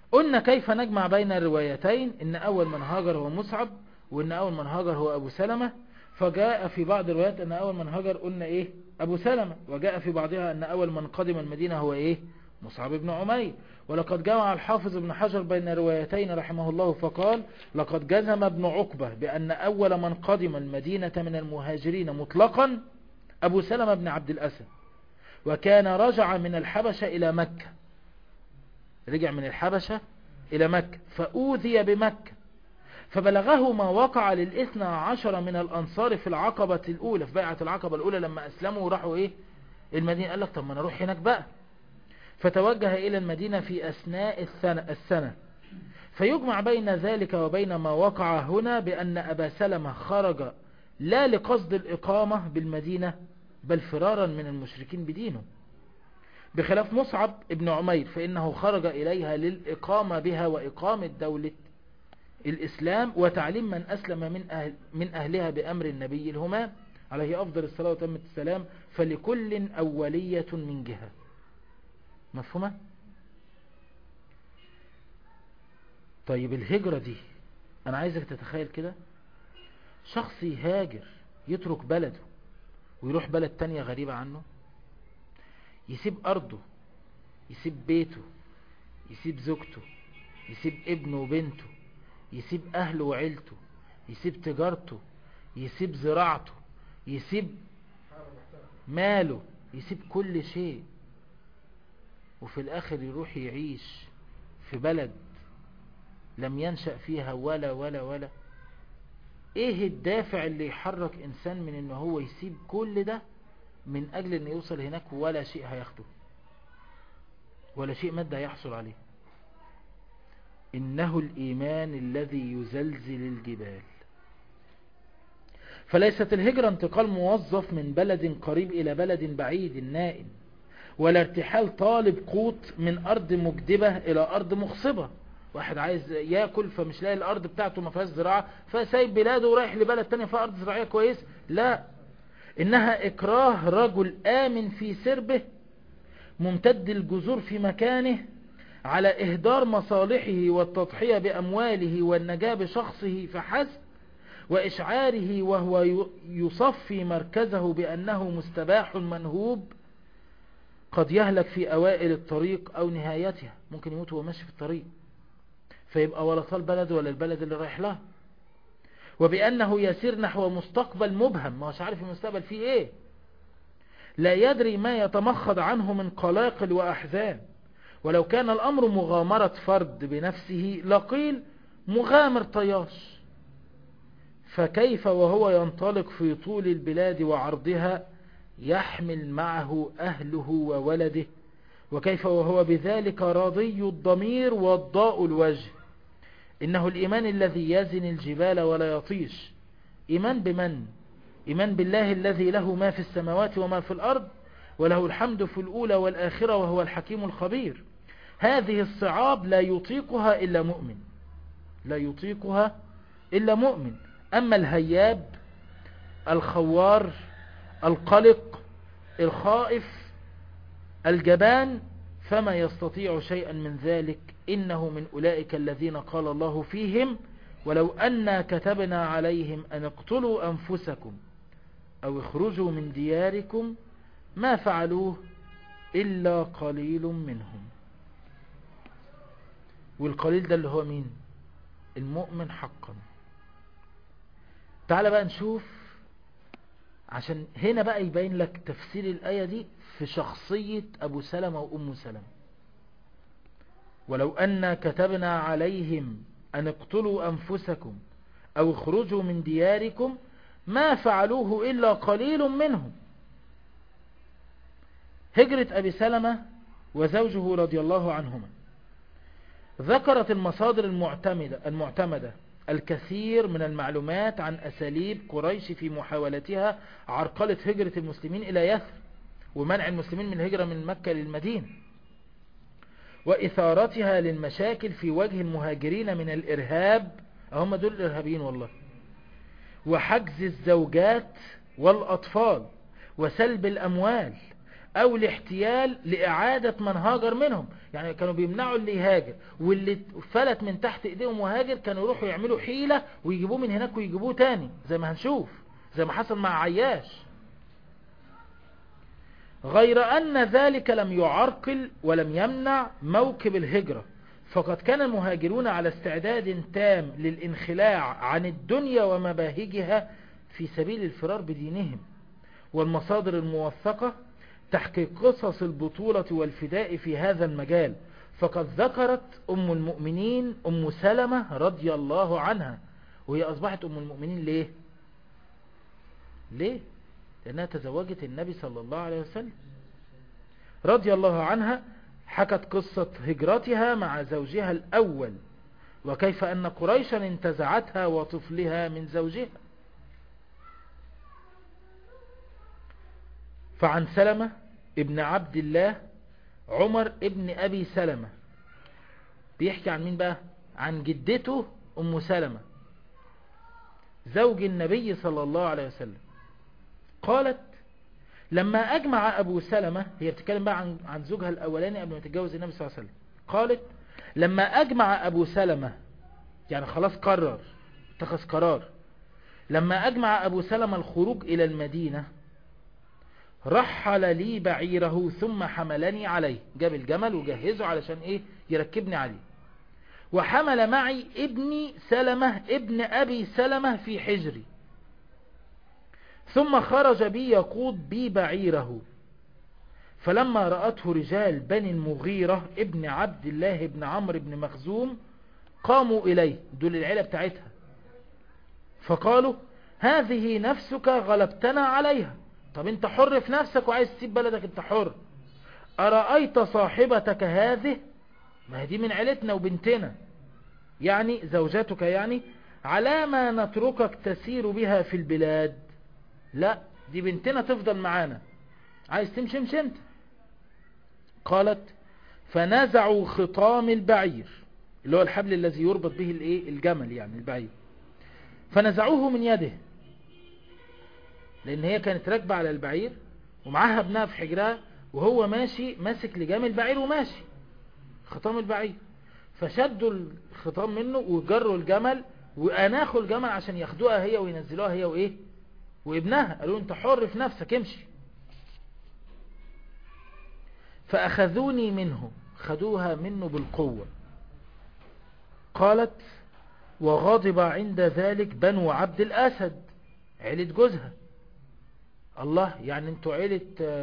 قلنا كيف نجمع بين الروايتين ان اول من هاجر هو مصعب وان اول من هاجر هو ابو سلمة فجاء في بعض الروايات ان اول من هاجر قلنا ايه ابو سلمة وجاء في بعضها ان اول من قدم المدينة هو ايه مصعب بن عمير ولقد جمع الحافظ ابن حجر بين الروايتين رحمه الله فقال لقد جزم ابن عقبة بأن أول من قدم المدينة من المهاجرين مطلقا أبو سلمة بن عبد الأسد وكان رجع من الحبشة إلى مكة رجع من الحبشة إلى مكة فأوذي بمكة فبلغه ما وقع للإثنى عشر من الأنصار في العقبة الأولى في بيعة العقبة الأولى لما أسلموا وراحوا إيه المدينة قال لك طب ما أنا أروح هناك بقى فتوجه إلى المدينة في أثناء السنة, السنة فيجمع بين ذلك وبين ما وقع هنا بأن أبا سلمة خرج لا لقصد الإقامة بالمدينة بل فرارا من المشركين بدينه بخلاف مصعب ابن عمير فإنه خرج إليها للإقامة بها وإقامة دولة الإسلام وتعليم من أسلم من, أهل من أهلها بأمر النبي الهمام عليه أفضل الصلاة وتم السلام فلكل أولية من جهة مفهومة طيب الهجرة دي أنا عايزك تتخيل كده شخص يهاجر يترك بلده ويروح بلد تانية غريبة عنه يسيب أرضه يسيب بيته يسيب زوجته يسيب ابنه وبنته يسيب أهله وعيلته يسيب تجارته يسيب زراعته يسيب ماله يسيب كل شيء وفي الآخر يروح يعيش في بلد لم ينشأ فيها ولا ولا ولا ايه الدافع اللي يحرك انسان من ان هو يسيب كل ده من اجل ان يوصل هناك ولا شيء هياخده ولا شيء مادة يحصل عليه انه الايمان الذي يزلزل الجبال فليست الهجرة انتقال موظف من بلد قريب الى بلد بعيد نائم ولا ارتحال طالب قوت من ارض مجدبة الى ارض مخصبة واحد عايز ياكل فمش لاقي الارض بتاعته ما فيهاش زراعة فسايب بلاده ورايح لبلد تانية فيها ارض زراعية كويس لا انها اكراه رجل امن في سربه ممتد الجذور في مكانه على اهدار مصالحه والتضحية بامواله والنجاة بشخصه فحسب واشعاره وهو يصفي مركزه بانه مستباح منهوب قد يهلك في اوائل الطريق او نهايتها ممكن يموت وهو ماشي في الطريق فيبقى ولا طال بلد ولا البلد اللي رايح لها وبأنه يسير نحو مستقبل مبهم ما هوش عارف المستقبل فيه ايه لا يدري ما يتمخض عنه من قلاقل وأحزان ولو كان الأمر مغامرة فرد بنفسه لقيل مغامر طياش فكيف وهو ينطلق في طول البلاد وعرضها يحمل معه أهله وولده وكيف وهو بذلك راضي الضمير والضاء الوجه إنه الإيمان الذي يزن الجبال ولا يطيش إيمان بمن إيمان بالله الذي له ما في السماوات وما في الأرض وله الحمد في الأولى والآخرة وهو الحكيم الخبير هذه الصعاب لا يطيقها إلا مؤمن لا يطيقها إلا مؤمن أما الهياب الخوار القلق الخائف الجبان فما يستطيع شيئا من ذلك إنه من أولئك الذين قال الله فيهم ولو أنا كتبنا عليهم أن اقتلوا أنفسكم أو اخرجوا من دياركم ما فعلوه إلا قليل منهم والقليل ده اللي هو مين المؤمن حقا تعال بقى نشوف عشان هنا بقى يبين لك تفسير الآية دي في شخصية أبو سلمة وأم سلمة ولو أن كتبنا عليهم أن اقتلوا أنفسكم أو اخرجوا من دياركم ما فعلوه إلا قليل منهم هجرة أبي سلمة وزوجه رضي الله عنهما ذكرت المصادر المعتمدة, المعتمدة الكثير من المعلومات عن أساليب قريش في محاولتها عرقلة هجرة المسلمين إلى يثر ومنع المسلمين من الهجرة من مكة للمدينة وإثارتها للمشاكل في وجه المهاجرين من الإرهاب هم دول الإرهابيين والله وحجز الزوجات والأطفال وسلب الأموال او الاحتيال لاعادة من هاجر منهم يعني كانوا بيمنعوا اللي يهاجر واللي فلت من تحت ايديهم وهاجر كانوا يروحوا يعملوا حيلة ويجيبوه من هناك ويجيبوه تاني زي ما هنشوف زي ما حصل مع عياش غير أن ذلك لم يعرقل ولم يمنع موكب الهجرة فقد كان المهاجرون على استعداد تام للانخلاع عن الدنيا ومباهجها في سبيل الفرار بدينهم والمصادر الموثقة تحكي قصص البطولة والفداء في هذا المجال فقد ذكرت أم المؤمنين أم سلمة رضي الله عنها وهي أصبحت أم المؤمنين ليه ليه لأنها تزوجت النبي صلى الله عليه وسلم رضي الله عنها حكت قصة هجرتها مع زوجها الأول وكيف أن قريشا انتزعتها وطفلها من زوجها فعن سلمة ابن عبد الله عمر ابن أبي سلمة بيحكي عن مين بقى عن جدته أم سلمة زوج النبي صلى الله عليه وسلم قالت لما أجمع أبو سلمة هي بتتكلم بقى عن, عن زوجها الأولاني قبل ما تتجوز النبي صلى الله عليه وسلم قالت لما أجمع أبو سلمة يعني خلاص قرر اتخذ قرار لما أجمع أبو سلمة الخروج إلى المدينة رحل لي بعيره ثم حملني عليه جاب الجمل وجهزه علشان ايه يركبني عليه وحمل معي ابني سلمة ابن أبي سلمة في حجري ثم خرج بي يقود بي بعيره فلما رأته رجال بني المغيرة ابن عبد الله ابن عمرو بن مخزوم قاموا إليه دول العيلة بتاعتها فقالوا هذه نفسك غلبتنا عليها طب انت حر في نفسك وعايز تسيب بلدك انت حر أرأيت صاحبتك هذه ما هي دي من عيلتنا وبنتنا يعني زوجتك يعني على ما نتركك تسير بها في البلاد لا دي بنتنا تفضل معانا عايز تمشي مش انت قالت فنزعوا خطام البعير اللي هو الحبل الذي يربط به الايه الجمل يعني البعير فنزعوه من يده لان هي كانت راكبه على البعير ومعاها ابنها في حجرها وهو ماشي ماسك لجام البعير وماشي خطام البعير فشدوا الخطام منه وجروا الجمل واناخوا الجمل عشان ياخدوها هي وينزلوها هي وايه وابنها قالوا انت حر في نفسك امشي فأخذوني منه خدوها منه بالقوة قالت وغضب عند ذلك بنو عبد الأسد عيلة جوزها الله يعني انتوا عيلة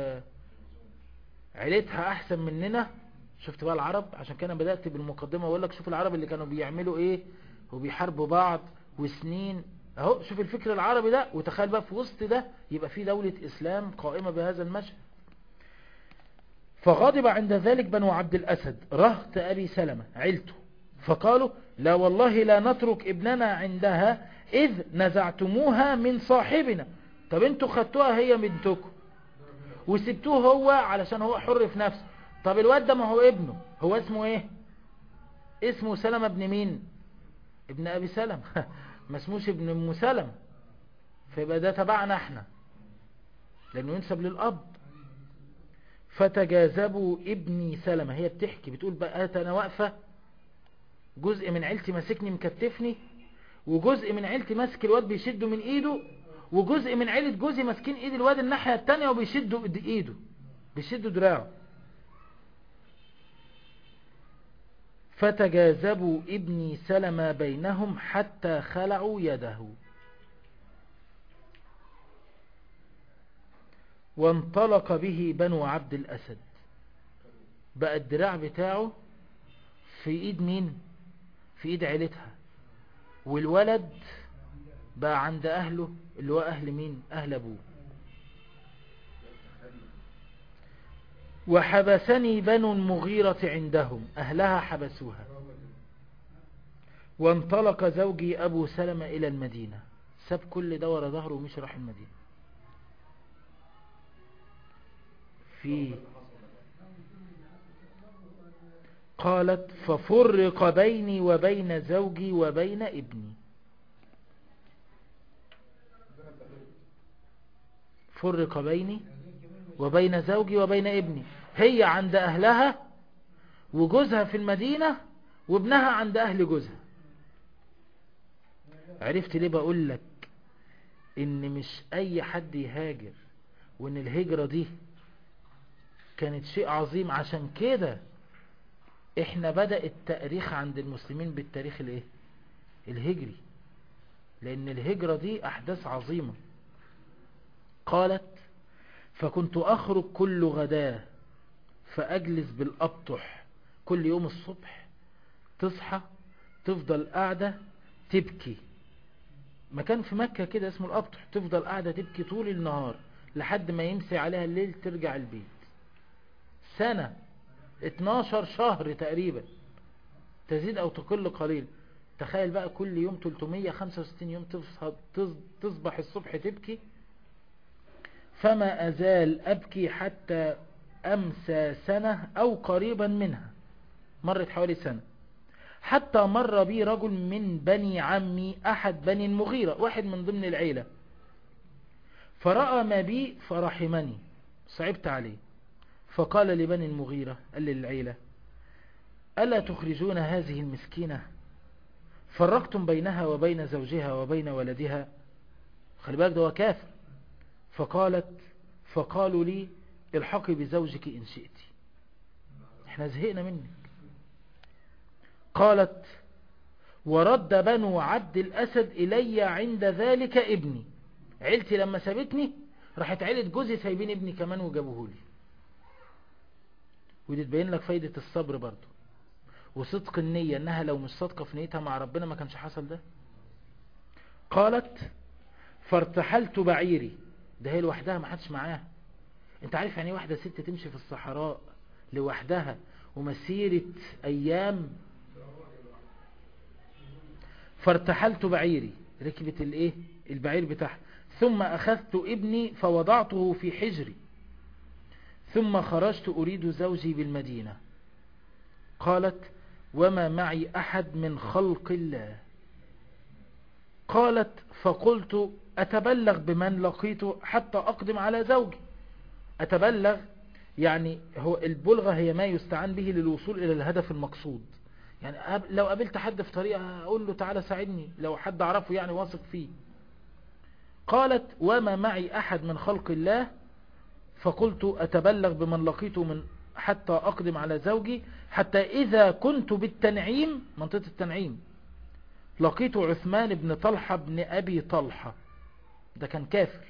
عيلتها احسن مننا شفت بقى العرب عشان كده بدأت بالمقدمة واقول لك شوف العرب اللي كانوا بيعملوا ايه وبيحاربوا بعض وسنين اهو شوف الفكر العربي ده وتخيل بقى في وسط ده يبقى في دولة اسلام قائمة بهذا المشهد فغضب عند ذلك بنو عبد الاسد رهط ابي سلمة عيلته فقالوا لا والله لا نترك ابننا عندها اذ نزعتموها من صاحبنا طب انتوا خدتوها هي بنتكم وسبتوه هو علشان هو حر في نفسه طب الواد ده ما هو ابنه هو اسمه ايه اسمه سلمة ابن مين ابن ابي سلمة ما اسموش ابن ام سلمة فيبقى ده تبعنا احنا لانه ينسب للاب فتجاذبوا ابني سلمة هي بتحكي بتقول بقى انا واقفة جزء من عيلتي ماسكني مكتفني وجزء من عيلتي ماسك الواد بيشده من ايده وجزء من عيلة جوزي ماسكين ايد الواد الناحية التانية وبيشدوا ايده بيشدوا دراعه فتجاذبوا ابني سلمة بينهم حتى خلعوا يده وانطلق به بنو عبد الأسد بقى الدراع بتاعه في ايد مين في ايد عيلتها والولد بقى عند اهله اللي هو اهل مين اهل ابوه وحبسني بنو المغيرة عندهم اهلها حبسوها وانطلق زوجي ابو سلمة الى المدينة ساب كل ده ورا ظهره ومش راح المدينة في قالت ففرق بيني وبين زوجي وبين ابني فرق بيني وبين زوجي وبين ابني هي عند أهلها وجوزها في المدينة وابنها عند أهل جوزها عرفت ليه بقول لك ان مش اي حد يهاجر وان الهجرة دي كانت شيء عظيم عشان كده احنا بدأ التاريخ عند المسلمين بالتاريخ الايه الهجري لان الهجرة دي احداث عظيمة قالت فكنت اخرج كل غداة فاجلس بالابطح كل يوم الصبح تصحى تفضل قاعدة تبكي مكان في مكة كده اسمه الابطح تفضل قاعدة تبكي طول النهار لحد ما يمسي عليها الليل ترجع البيت سنة 12 شهر تقريبا تزيد او تقل قليل تخيل بقى كل يوم 365 يوم تصبح الصبح تبكي فما أزال أبكي حتى أمسى سنة أو قريبا منها مرت حوالي سنة حتى مر بي رجل من بني عمي أحد بني المغيرة واحد من ضمن العيلة فرأى ما بي فرحمني صعبت عليه فقال لبني المغيرة قال للعيلة ألا تخرجون هذه المسكينة فرقتم بينها وبين زوجها وبين ولدها خلي بالك ده هو كافر فقالت فقالوا لي الحقي بزوجك إن شئت احنا زهقنا منك قالت ورد بنو عبد الأسد إلي عند ذلك ابني عيلتي لما سابتني راحت عيلة جوزي سايبين ابني كمان وجابوه لي ودي تبين لك فايدة الصبر برضو وصدق النية انها لو مش صادقة في نيتها مع ربنا ما كانش حصل ده قالت فارتحلت بعيري ده هي لوحدها ما حدش معاها انت عارف يعني واحدة ست تمشي في الصحراء لوحدها ومسيرة ايام فارتحلت بعيري ركبت الايه البعير بتاعها ثم اخذت ابني فوضعته في حجري ثم خرجت اريد زوجي بالمدينة قالت وما معي احد من خلق الله قالت فقلت اتبلغ بمن لقيته حتى اقدم على زوجي اتبلغ يعني هو البلغة هي ما يستعان به للوصول الى الهدف المقصود يعني لو قابلت حد في طريقة اقول له تعالى ساعدني لو حد اعرفه يعني واثق فيه قالت وما معي احد من خلق الله فقلت اتبلغ بمن لقيته من حتى اقدم على زوجي حتى اذا كنت بالتنعيم منطقة التنعيم لقيت عثمان بن طلحة بن ابي طلحة ده كان كافر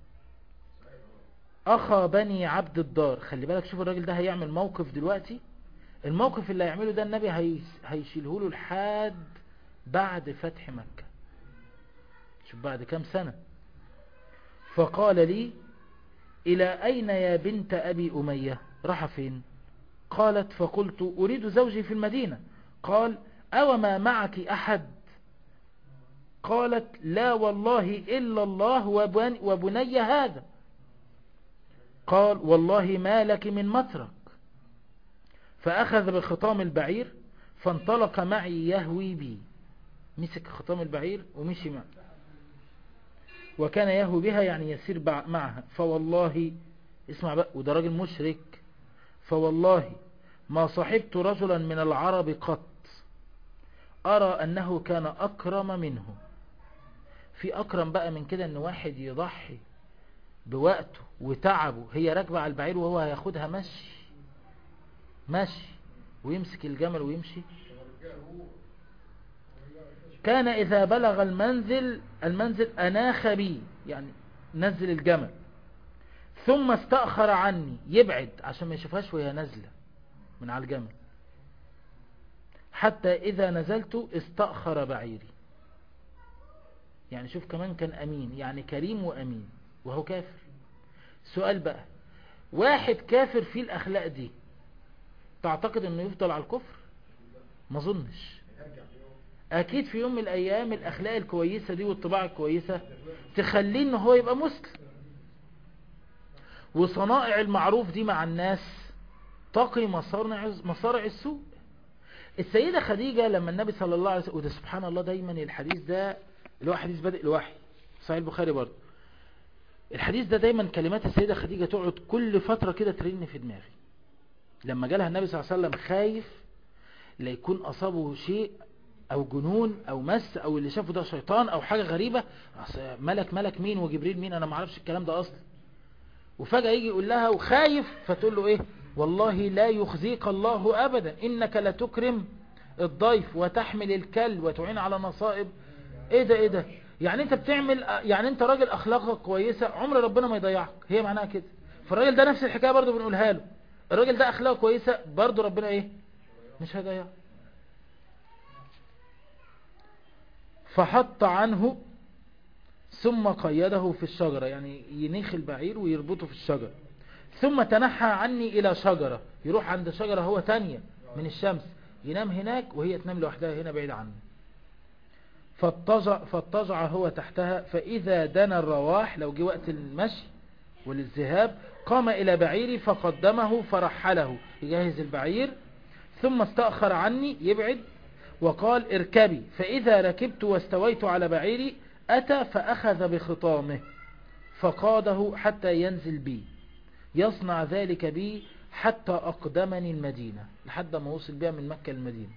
اخا بني عبد الدار خلي بالك شوف الراجل ده هيعمل موقف دلوقتي الموقف اللي هيعمله ده النبي هي... هيشيله له لحد بعد فتح مكة شوف بعد كام سنة فقال لي إلى أين يا بنت أبي أمية راح فين قالت فقلت أريد زوجي في المدينة قال أو ما معك أحد قالت لا والله إلا الله وبن وبني هذا قال والله ما لك من مترك فأخذ بخطام البعير فانطلق معي يهوي بي مسك خطام البعير ومشي معه وكان يهوي بها يعني يسير معها فوالله اسمع بقى وده راجل مشرك فوالله ما صحبت رجلا من العرب قط أرى أنه كان أكرم منه في أكرم بقى من كده أن واحد يضحي بوقته وتعبه هي راكبة على البعير وهو هياخدها مشي ماشي ويمسك الجمل ويمشي كان إذا بلغ المنزل المنزل أناخ بي يعني نزل الجمل ثم استأخر عني يبعد عشان ما يشوفهاش وهي نازلة من على الجمل حتى إذا نزلت استأخر بعيري يعني شوف كمان كان أمين يعني كريم وأمين وهو كافر سؤال بقى واحد كافر فيه الأخلاق دي تعتقد انه يفضل على الكفر ما ظنش اكيد في يوم من الايام الاخلاق الكويسة دي والطباع الكويسة تخليه ان هو يبقى مسلم وصنائع المعروف دي مع الناس تقي مصارع, مصارع السوء السيدة خديجة لما النبي صلى الله عليه وسلم وده سبحان الله دايما الحديث ده اللي هو حديث بدء الوحي صحيح البخاري برضه الحديث ده دايما كلمات السيدة خديجة تقعد كل فترة كده ترن في دماغي لما جالها النبي صلى الله عليه وسلم خايف لا يكون أصابه شيء أو جنون أو مس أو اللي شافه ده شيطان أو حاجة غريبة ملك ملك مين وجبريل مين أنا معرفش الكلام ده أصلا وفجأة يجي يقول لها وخايف فتقول له إيه والله لا يخزيك الله أبدا إنك لتكرم الضيف وتحمل الكل وتعين على نصائب إيه ده إيه ده يعني أنت بتعمل يعني أنت راجل أخلاقك كويسة عمر ربنا ما يضيعك هي معناها كده فالراجل ده نفس الحكاية برضو بنقولها له الراجل ده أخلاقه كويسة برضو ربنا إيه مش هيضيعك فحط عنه ثم قيده في الشجرة يعني ينيخ البعير ويربطه في الشجرة ثم تنحى عني إلى شجرة يروح عند شجرة هو تانية من الشمس ينام هناك وهي تنام لوحدها هنا بعيد عنه فاضطجع, فاضطجع هو تحتها فإذا دنا الرواح لو جه وقت المشي والذهاب قام إلى بعيري فقدمه فرحله يجهز البعير ثم استأخر عني يبعد وقال اركبي فإذا ركبت واستويت على بعيري أتى فأخذ بخطامه فقاده حتى ينزل بي يصنع ذلك بي حتى أقدمني المدينة لحد ما وصل بها من مكة المدينة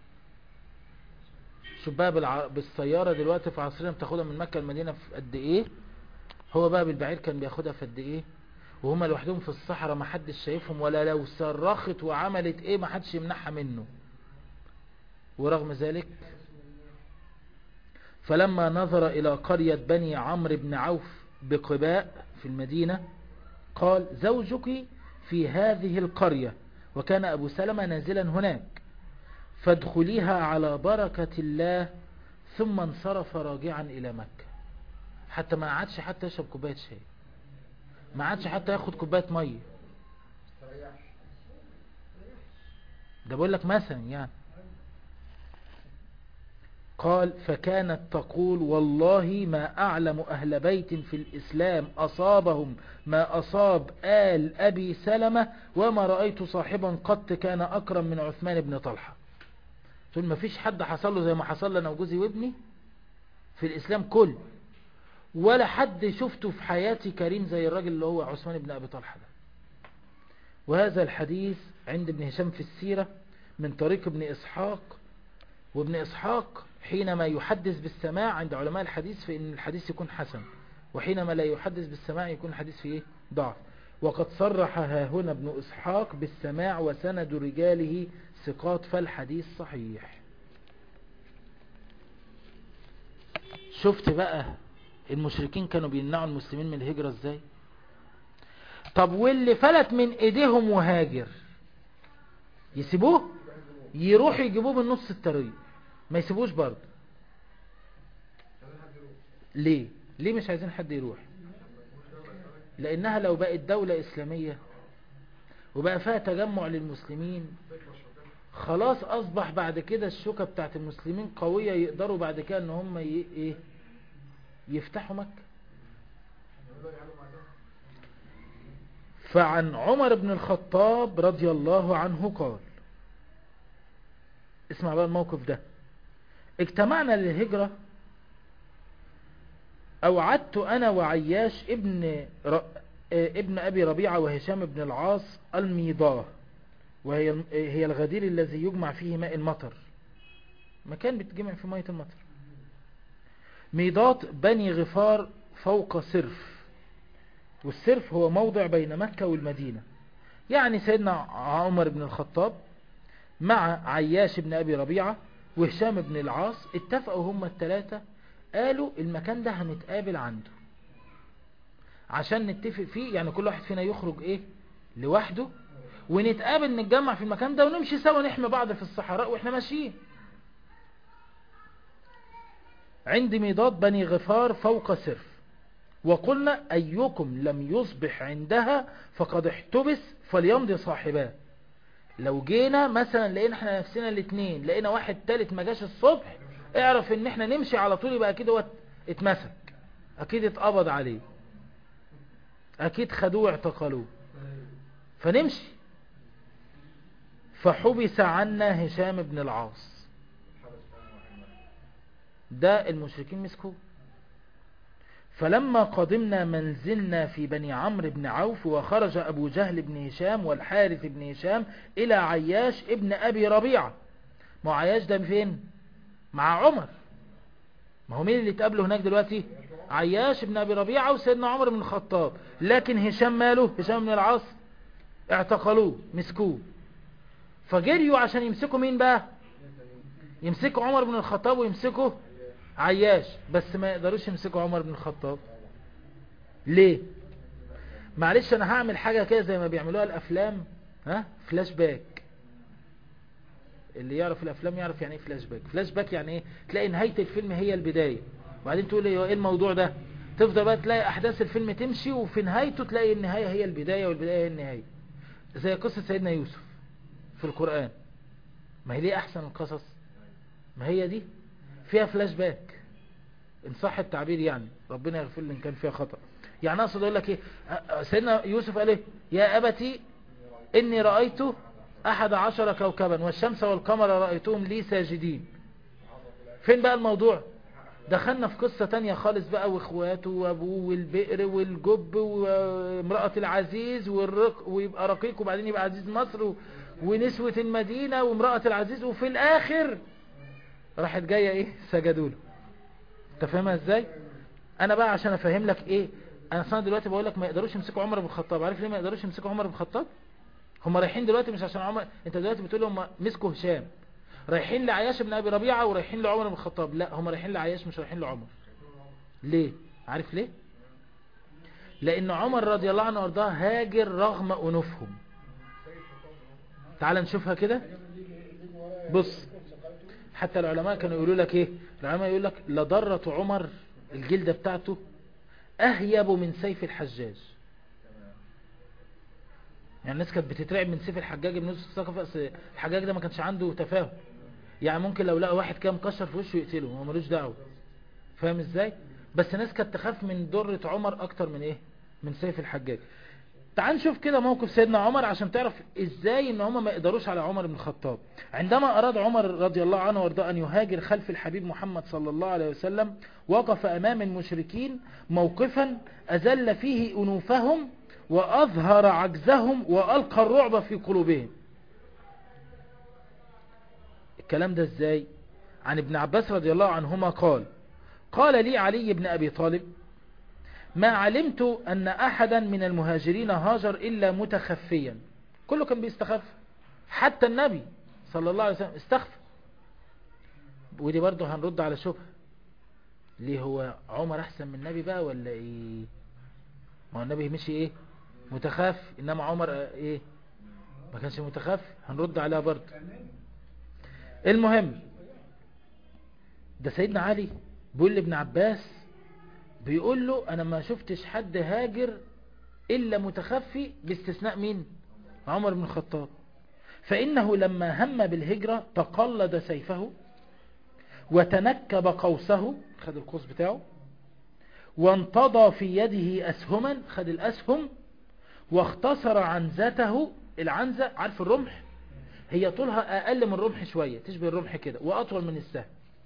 شوف بقى بالع... بالسيارة دلوقتي في عصرنا بتاخدها من مكة المدينة في قد ايه هو بقى بالبعير كان بياخدها في قد ايه وهما لوحدهم في الصحراء ما حدش شايفهم ولا لو صرخت وعملت ايه ما حدش يمنعها منه ورغم ذلك فلما نظر إلى قرية بني عمرو بن عوف بقباء في المدينة قال زوجك في هذه القرية وكان أبو سلمة نازلا هناك فادخليها على بركة الله ثم انصرف راجعا إلى مكة حتى ما قعدش حتى يشرب كوباية شاي ما قعدش حتى ياخد كوباية مية ده بقول لك مثلا يعني قال فكانت تقول والله ما أعلم أهل بيت في الإسلام أصابهم ما أصاب آل أبي سلمة وما رأيت صاحبا قط كان أكرم من عثمان بن طلحة تقول ما فيش حد حصل له زي ما حصل لنا وجوزي وابني في الإسلام كل ولا حد شفته في حياتي كريم زي الراجل اللي هو عثمان بن أبي طلحة ده وهذا الحديث عند ابن هشام في السيرة من طريق ابن إسحاق وابن إسحاق حينما يحدث بالسماع عند علماء الحديث فإن الحديث يكون حسن وحينما لا يحدث بالسماع يكون الحديث فيه ضعف وقد صرح ها هنا ابن إسحاق بالسماع وسند رجاله ثقات فالحديث صحيح شفت بقى المشركين كانوا بيمنعوا المسلمين من الهجرة ازاي طب واللي فلت من ايديهم وهاجر يسيبوه يروحوا يجيبوه من نص الطريق ما يسيبوش برضه ليه ليه مش عايزين حد يروح لانها لو بقت دولة اسلامية وبقى فيها تجمع للمسلمين خلاص اصبح بعد كده الشوكة بتاعت المسلمين قوية يقدروا بعد كده ان هم ي... ايه يفتحوا مكة فعن عمر بن الخطاب رضي الله عنه قال اسمع بقى الموقف ده اجتمعنا للهجرة اوعدت انا وعياش ابن ر... ابن ابي ربيعة وهشام بن العاص الميضاه وهي هي الغدير الذي يجمع فيه ماء المطر مكان بتجمع فيه ماء المطر ميضات بني غفار فوق سرف والسرف هو موضع بين مكة والمدينة يعني سيدنا عمر بن الخطاب مع عياش بن أبي ربيعة وهشام بن العاص اتفقوا هم الثلاثة قالوا المكان ده هنتقابل عنده عشان نتفق فيه يعني كل واحد فينا يخرج ايه لوحده ونتقابل نتجمع في المكان ده ونمشي سوا نحمي بعض في الصحراء واحنا ماشيين عند ميضاد بني غفار فوق سرف وقلنا أيكم لم يصبح عندها فقد احتبس فليمضي صاحباه لو جينا مثلا لقينا احنا نفسنا الاثنين لقينا واحد تالت ما جاش الصبح اعرف ان احنا نمشي على طول يبقى اكيد هو اتمسك اكيد اتقبض عليه اكيد خدوه اعتقلوه فنمشي فحبس عنا هشام بن العاص ده المشركين مسكوه فلما قدمنا منزلنا في بني عمرو بن عوف وخرج أبو جهل بن هشام والحارث بن هشام إلى عياش ابن أبي ربيعة ما هو عياش ده فين مع عمر ما هو مين اللي تقابله هناك دلوقتي عياش ابن أبي ربيعة وسيدنا عمر بن الخطاب لكن هشام ماله هشام بن العاص اعتقلوه مسكوه فجريوا عشان يمسكوا مين بقى يمسكوا عمر بن الخطاب ويمسكوا عياش بس ما يقدروش يمسكوا عمر بن الخطاب ليه معلش انا هعمل حاجة كده زي ما بيعملوها الافلام ها فلاش باك اللي يعرف الافلام يعرف يعني ايه فلاش باك فلاش باك يعني ايه تلاقي نهاية الفيلم هي البداية وبعدين تقول ايه ايه الموضوع ده تفضل بقى تلاقي احداث الفيلم تمشي وفي نهايته تلاقي النهاية هي البداية والبداية هي النهاية زي قصة سيدنا يوسف في القرآن ما هي ليه احسن القصص ما هي دي فيها فلاش باك ان صح التعبير يعني ربنا يغفر لي ان كان فيها خطأ يعني اقصد اقول لك ايه سيدنا يوسف قال ايه يا ابتي اني رأيت احد عشر كوكبا والشمس والقمر رأيتهم لي ساجدين فين بقى الموضوع دخلنا في قصة تانية خالص بقى واخواته وابوه والبئر والجب وامرأة العزيز والرق ويبقى رقيق وبعدين يبقى عزيز مصر ونسوة المدينة وامرأة العزيز وفي الاخر راحت جاية ايه سجدوا له انت فاهمها ازاي انا بقى عشان افهم لك ايه انا اصلا دلوقتي بقول لك ما يقدروش يمسكوا عمر بن الخطاب عارف ليه ما يقدروش يمسكوا عمر بن الخطاب هم رايحين دلوقتي مش عشان عمر انت دلوقتي بتقول هم مسكوا هشام رايحين لعياش بن ابي ربيعه ورايحين لعمر بن الخطاب لا هم رايحين لعياش مش رايحين لعمر ليه عارف ليه لان عمر رضي الله عنه وارضاه هاجر رغم انوفهم تعال نشوفها كده بص حتى العلماء كانوا يقولوا لك ايه العلماء يقول لك لضرة عمر الجلدة بتاعته اهيب من سيف الحجاج يعني الناس كانت بتترعب من سيف الحجاج بن يوسف الثقفي اصل الحجاج ده ما كانش عنده تفاهم يعني ممكن لو لقى واحد كده مكشر في وشه يقتله هو ملوش دعوه فاهم ازاي بس الناس كانت تخاف من درة عمر اكتر من ايه من سيف الحجاج تعال نشوف كده موقف سيدنا عمر عشان تعرف ازاي ان هم ما يقدروش على عمر بن الخطاب عندما اراد عمر رضي الله عنه وارضاه ان يهاجر خلف الحبيب محمد صلى الله عليه وسلم وقف امام المشركين موقفا ازل فيه انوفهم واظهر عجزهم والقى الرعب في قلوبهم الكلام ده ازاي عن ابن عباس رضي الله عنهما قال قال لي علي بن ابي طالب ما علمت أن أحدا من المهاجرين هاجر إلا متخفيا كله كان بيستخف حتى النبي صلى الله عليه وسلم استخف ودي برضه هنرد على شبهة ليه هو عمر أحسن من النبي بقى ولا إيه ما هو النبي مشي إيه متخف إنما عمر إيه ما كانش متخف هنرد عليها برضه المهم ده سيدنا علي بيقول لابن عباس بيقول له انا ما شفتش حد هاجر الا متخفي باستثناء مين عمر بن الخطاب فانه لما هم بالهجرة تقلد سيفه وتنكب قوسه خد القوس بتاعه وانتضى في يده اسهما خد الاسهم واختصر عنزته العنزة عارف الرمح هي طولها اقل من الرمح شوية تشبه الرمح كده واطول من السهم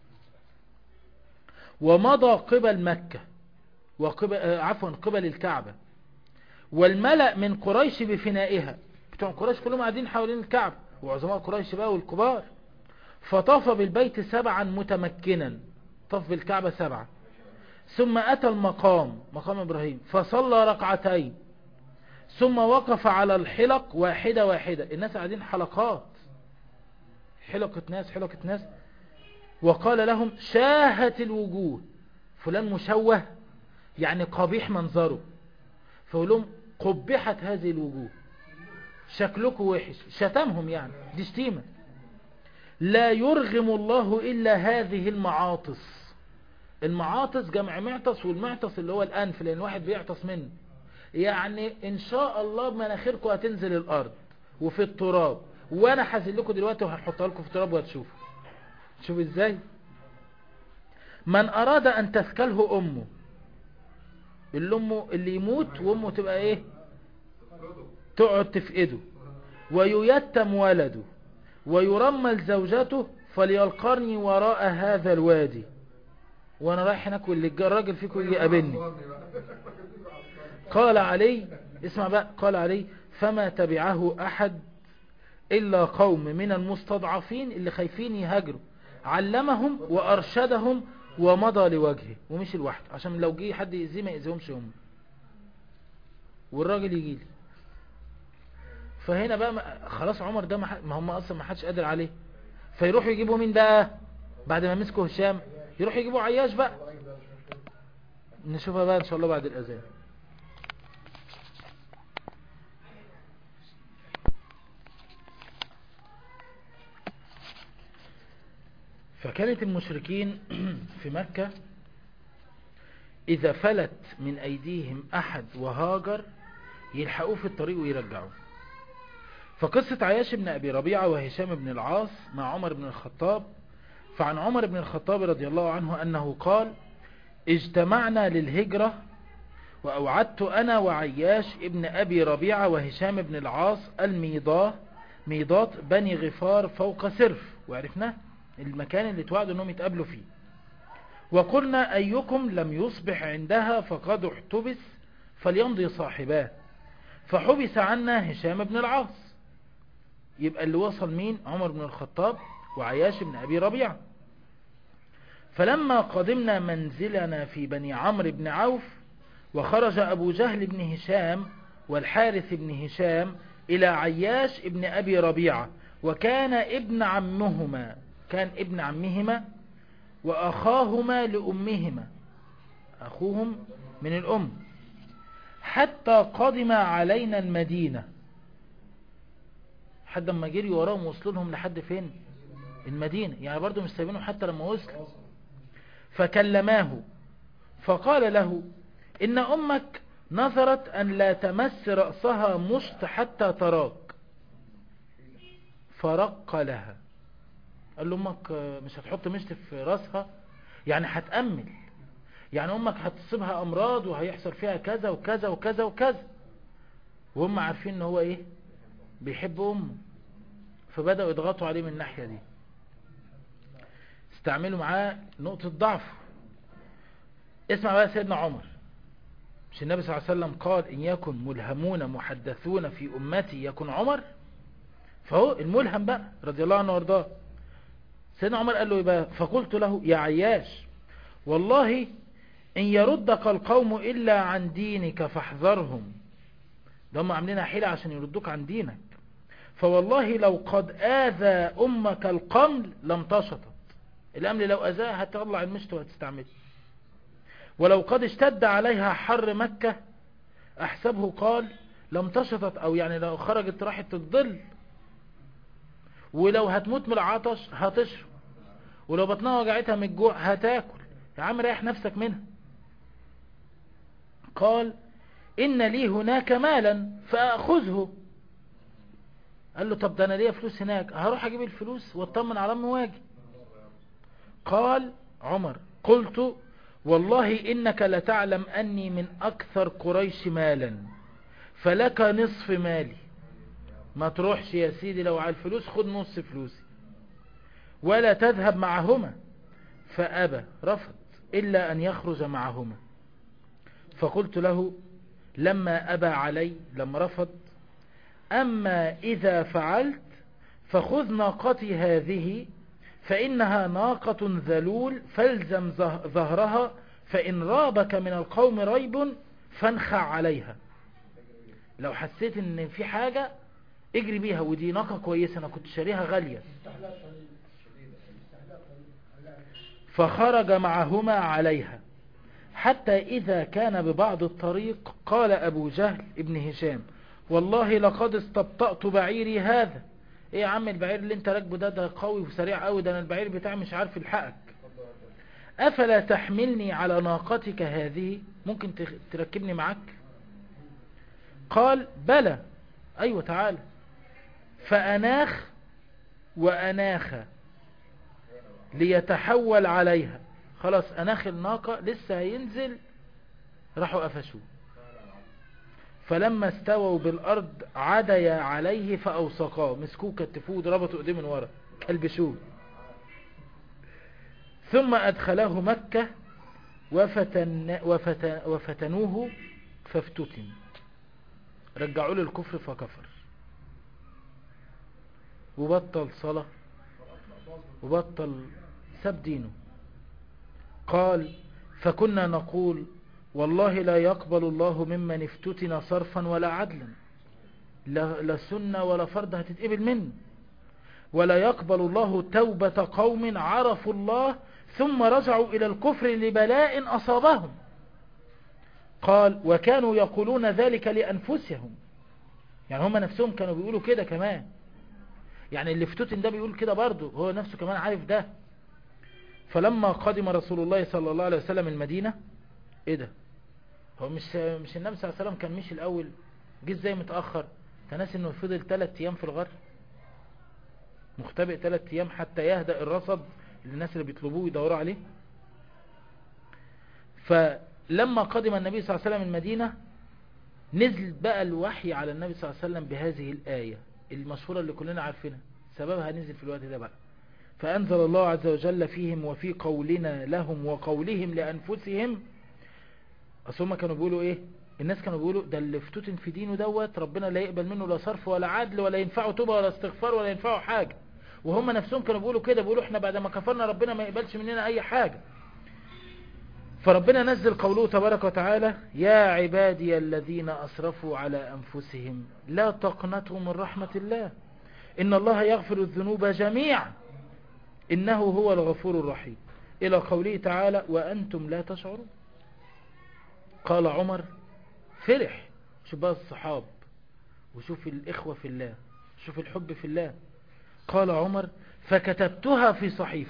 ومضى قبل مكة وقبل عفوا قبل الكعبة والملأ من قريش بفنائها بتوع قريش كلهم قاعدين حوالين الكعبة وعظماء قريش بقى والكبار فطاف بالبيت سبعا متمكنا طاف بالكعبة سبعا ثم أتى المقام مقام إبراهيم فصلى ركعتين ثم وقف على الحلق واحدة واحدة الناس قاعدين حلقات حلقة ناس حلقة ناس وقال لهم شاهت الوجوه فلان مشوه يعني قبيح منظره فقول لهم قبحت هذه الوجوه شكلكم وحش شتمهم يعني دي شتيمة لا يرغم الله إلا هذه المعاطس المعاطس جمع معطس والمعطس اللي هو الأنف لأن واحد بيعطس منه يعني إن شاء الله مناخيركم هتنزل الأرض وفي التراب وأنا حازل لكم دلوقتي وهحطها لكم في التراب وهتشوفوا شوف ازاي من اراد ان تثكله امه اللي امه اللي يموت وامه تبقى ايه تقعد تفقده وييتم ولده ويرمل زوجته فليلقرني وراء هذا الوادي وانا رايح هناك واللي جا- الراجل فيكم يجي يقابلني قال علي اسمع بقى قال علي فما تبعه احد الا قوم من المستضعفين اللي خايفين يهاجروا علمهم وارشدهم ومضى لوجهه ومشي لوحده عشان لو جه حد يأذيه ما يأذيهمش هم والراجل يجي لي فهنا بقى ما- خلاص عمر ده ما ح- ما هم اصلا ما حدش قادر عليه فيروحوا يجيبوا مين بقى بعد ما مسكوا هشام يروحوا يجيبوا عياش بقى نشوفها بقى ان شاء الله بعد الاذان فكانت المشركين في مكة إذا فلت من أيديهم أحد وهاجر يلحقوه في الطريق ويرجعوه فقصة عياش بن أبي ربيعة وهشام بن العاص مع عمر بن الخطاب فعن عمر بن الخطاب رضي الله عنه أنه قال اجتمعنا للهجرة وأوعدت أنا وعياش ابن أبي ربيعة وهشام بن العاص الميضاه ميضات بني غفار فوق سرف وعرفناه المكان اللي توعدوا أنهم يتقابلوا فيه وقلنا أيكم لم يصبح عندها فقد احتبس فليمضي صاحباه فحبس عنا هشام بن العاص يبقى اللي وصل مين عمر بن الخطاب وعياش بن أبي ربيعة فلما قدمنا منزلنا في بني عمرو بن عوف وخرج أبو جهل بن هشام والحارث بن هشام إلى عياش بن أبي ربيعة وكان ابن عمهما كان ابن عمهما وأخاهما لأمهما أخوهم من الأم حتى قدم علينا المدينة حد ما جري وراهم وصلوا لهم لحد فين المدينة يعني برضو مش سايبينهم حتى لما وصلوا فكلماه فقال له إن أمك نظرت أن لا تمس رأسها مشط حتى تراك فرق لها قال له أمك مش هتحط مشط في رأسها يعني هتأمل يعني أمك هتصيبها أمراض وهيحصل فيها كذا وكذا وكذا وكذا وهم عارفين ان هو ايه بيحب امه فبدأوا يضغطوا عليه من الناحية دي استعملوا معاه نقطة ضعف اسمع بقى سيدنا عمر مش النبي صلى الله عليه وسلم قال إن يكن ملهمون محدثون في أمتي يكن عمر فهو الملهم بقى رضي الله عنه وارضاه سيدنا عمر قال له يبقى فقلت له يا عياش والله إن يردك القوم إلا عن دينك فاحذرهم ده هم عاملينها حيلة عشان يردوك عن دينك فوالله لو قد آذى أمك القمل لم تشطت الأمل لو أذاها هتطلع المشط وهتستعمله ولو قد اشتد عليها حر مكة أحسبه قال لم تشطت أو يعني لو خرجت راحت الظل ولو هتموت من العطش هتشرب ولو بطنها وجعتها من الجوع هتاكل يا عم ريح نفسك منها قال إن لي هناك مالا فأخذه قال له طب ده أنا ليا فلوس هناك هروح أجيب الفلوس واطمن على أمي واجي قال عمر قلت والله إنك لتعلم أني من أكثر قريش مالا فلك نصف مالي ما تروحش يا سيدي لو على الفلوس خد نص فلوسي ولا تذهب معهما فأبى رفض إلا أن يخرج معهما فقلت له لما أبى علي لما رفض أما إذا فعلت فخذ ناقتي هذه فإنها ناقة ذلول فالزم ظهرها فإن رابك من القوم ريب فانخع عليها لو حسيت ان في حاجة اجري بيها ودي ناقة كويسة انا كنت شاريها غالية فخرج معهما عليها حتى إذا كان ببعض الطريق قال أبو جهل ابن هشام والله لقد استبطأت بعيري هذا ايه يا عم البعير اللي انت راكبه ده ده قوي وسريع قوي ده انا البعير بتاعي مش عارف الحقك افلا تحملني على ناقتك هذه ممكن تركبني معك قال بلى ايوه تعالى فاناخ واناخ ليتحول عليها خلاص اناخ الناقة لسه هينزل راحوا قفشوه فلما استووا بالارض عديا عليه فاوسقاه مسكوه كتفوه ضربته ايديه من ورا كلبشوه ثم ادخله مكة وفتن وفتن وفتنوه فافتتن رجعوا له الكفر فكفر وبطل صلاة وبطل ساب دينه قال فكنا نقول والله لا يقبل الله ممن افتتن صرفا ولا عدلا لا, لا سنة ولا فرض هتتقبل منه ولا يقبل الله توبة قوم عرفوا الله ثم رجعوا إلى الكفر لبلاء أصابهم قال وكانوا يقولون ذلك لأنفسهم يعني هم نفسهم كانوا بيقولوا كده كمان يعني اللي فتوتن ده بيقول كده برضه هو نفسه كمان عارف ده فلما قدم رسول الله صلى الله عليه وسلم المدينة ايه ده هو مش مش النبي صلى الله عليه وسلم كان مشي الاول جه ازاي متأخر تناس انه فضل ثلاث ايام في الغر مختبئ ثلاث ايام حتى يهدأ الرصد للناس اللي بيطلبوه يدوروا عليه فلما قدم النبي صلى الله عليه وسلم المدينة نزل بقى الوحي على النبي صلى الله عليه وسلم بهذه الآية المشهورة اللي كلنا عارفينها سببها نزل في الوقت ده بقى فأنزل الله عز وجل فيهم وفي قولنا لهم وقولهم لأنفسهم أصل هم كانوا بيقولوا إيه الناس كانوا بيقولوا ده اللي فتوتن في دينه دوت ربنا لا يقبل منه لا صرف ولا عدل ولا ينفعه توبة ولا استغفار ولا ينفعه حاجة وهم نفسهم كانوا بيقولوا كده بيقولوا احنا بعد ما كفرنا ربنا ما يقبلش مننا أي حاجة فربنا نزل قوله تبارك وتعالى يا عبادي الذين أسرفوا على أنفسهم لا تقنطوا من رحمة الله إن الله يغفر الذنوب جميعا إنه هو الغفور الرحيم إلى قوله تعالى وأنتم لا تشعرون قال عمر فرح شوف بقى الصحاب وشوف الإخوة في الله شوف الحب في الله قال عمر فكتبتها في صحيفة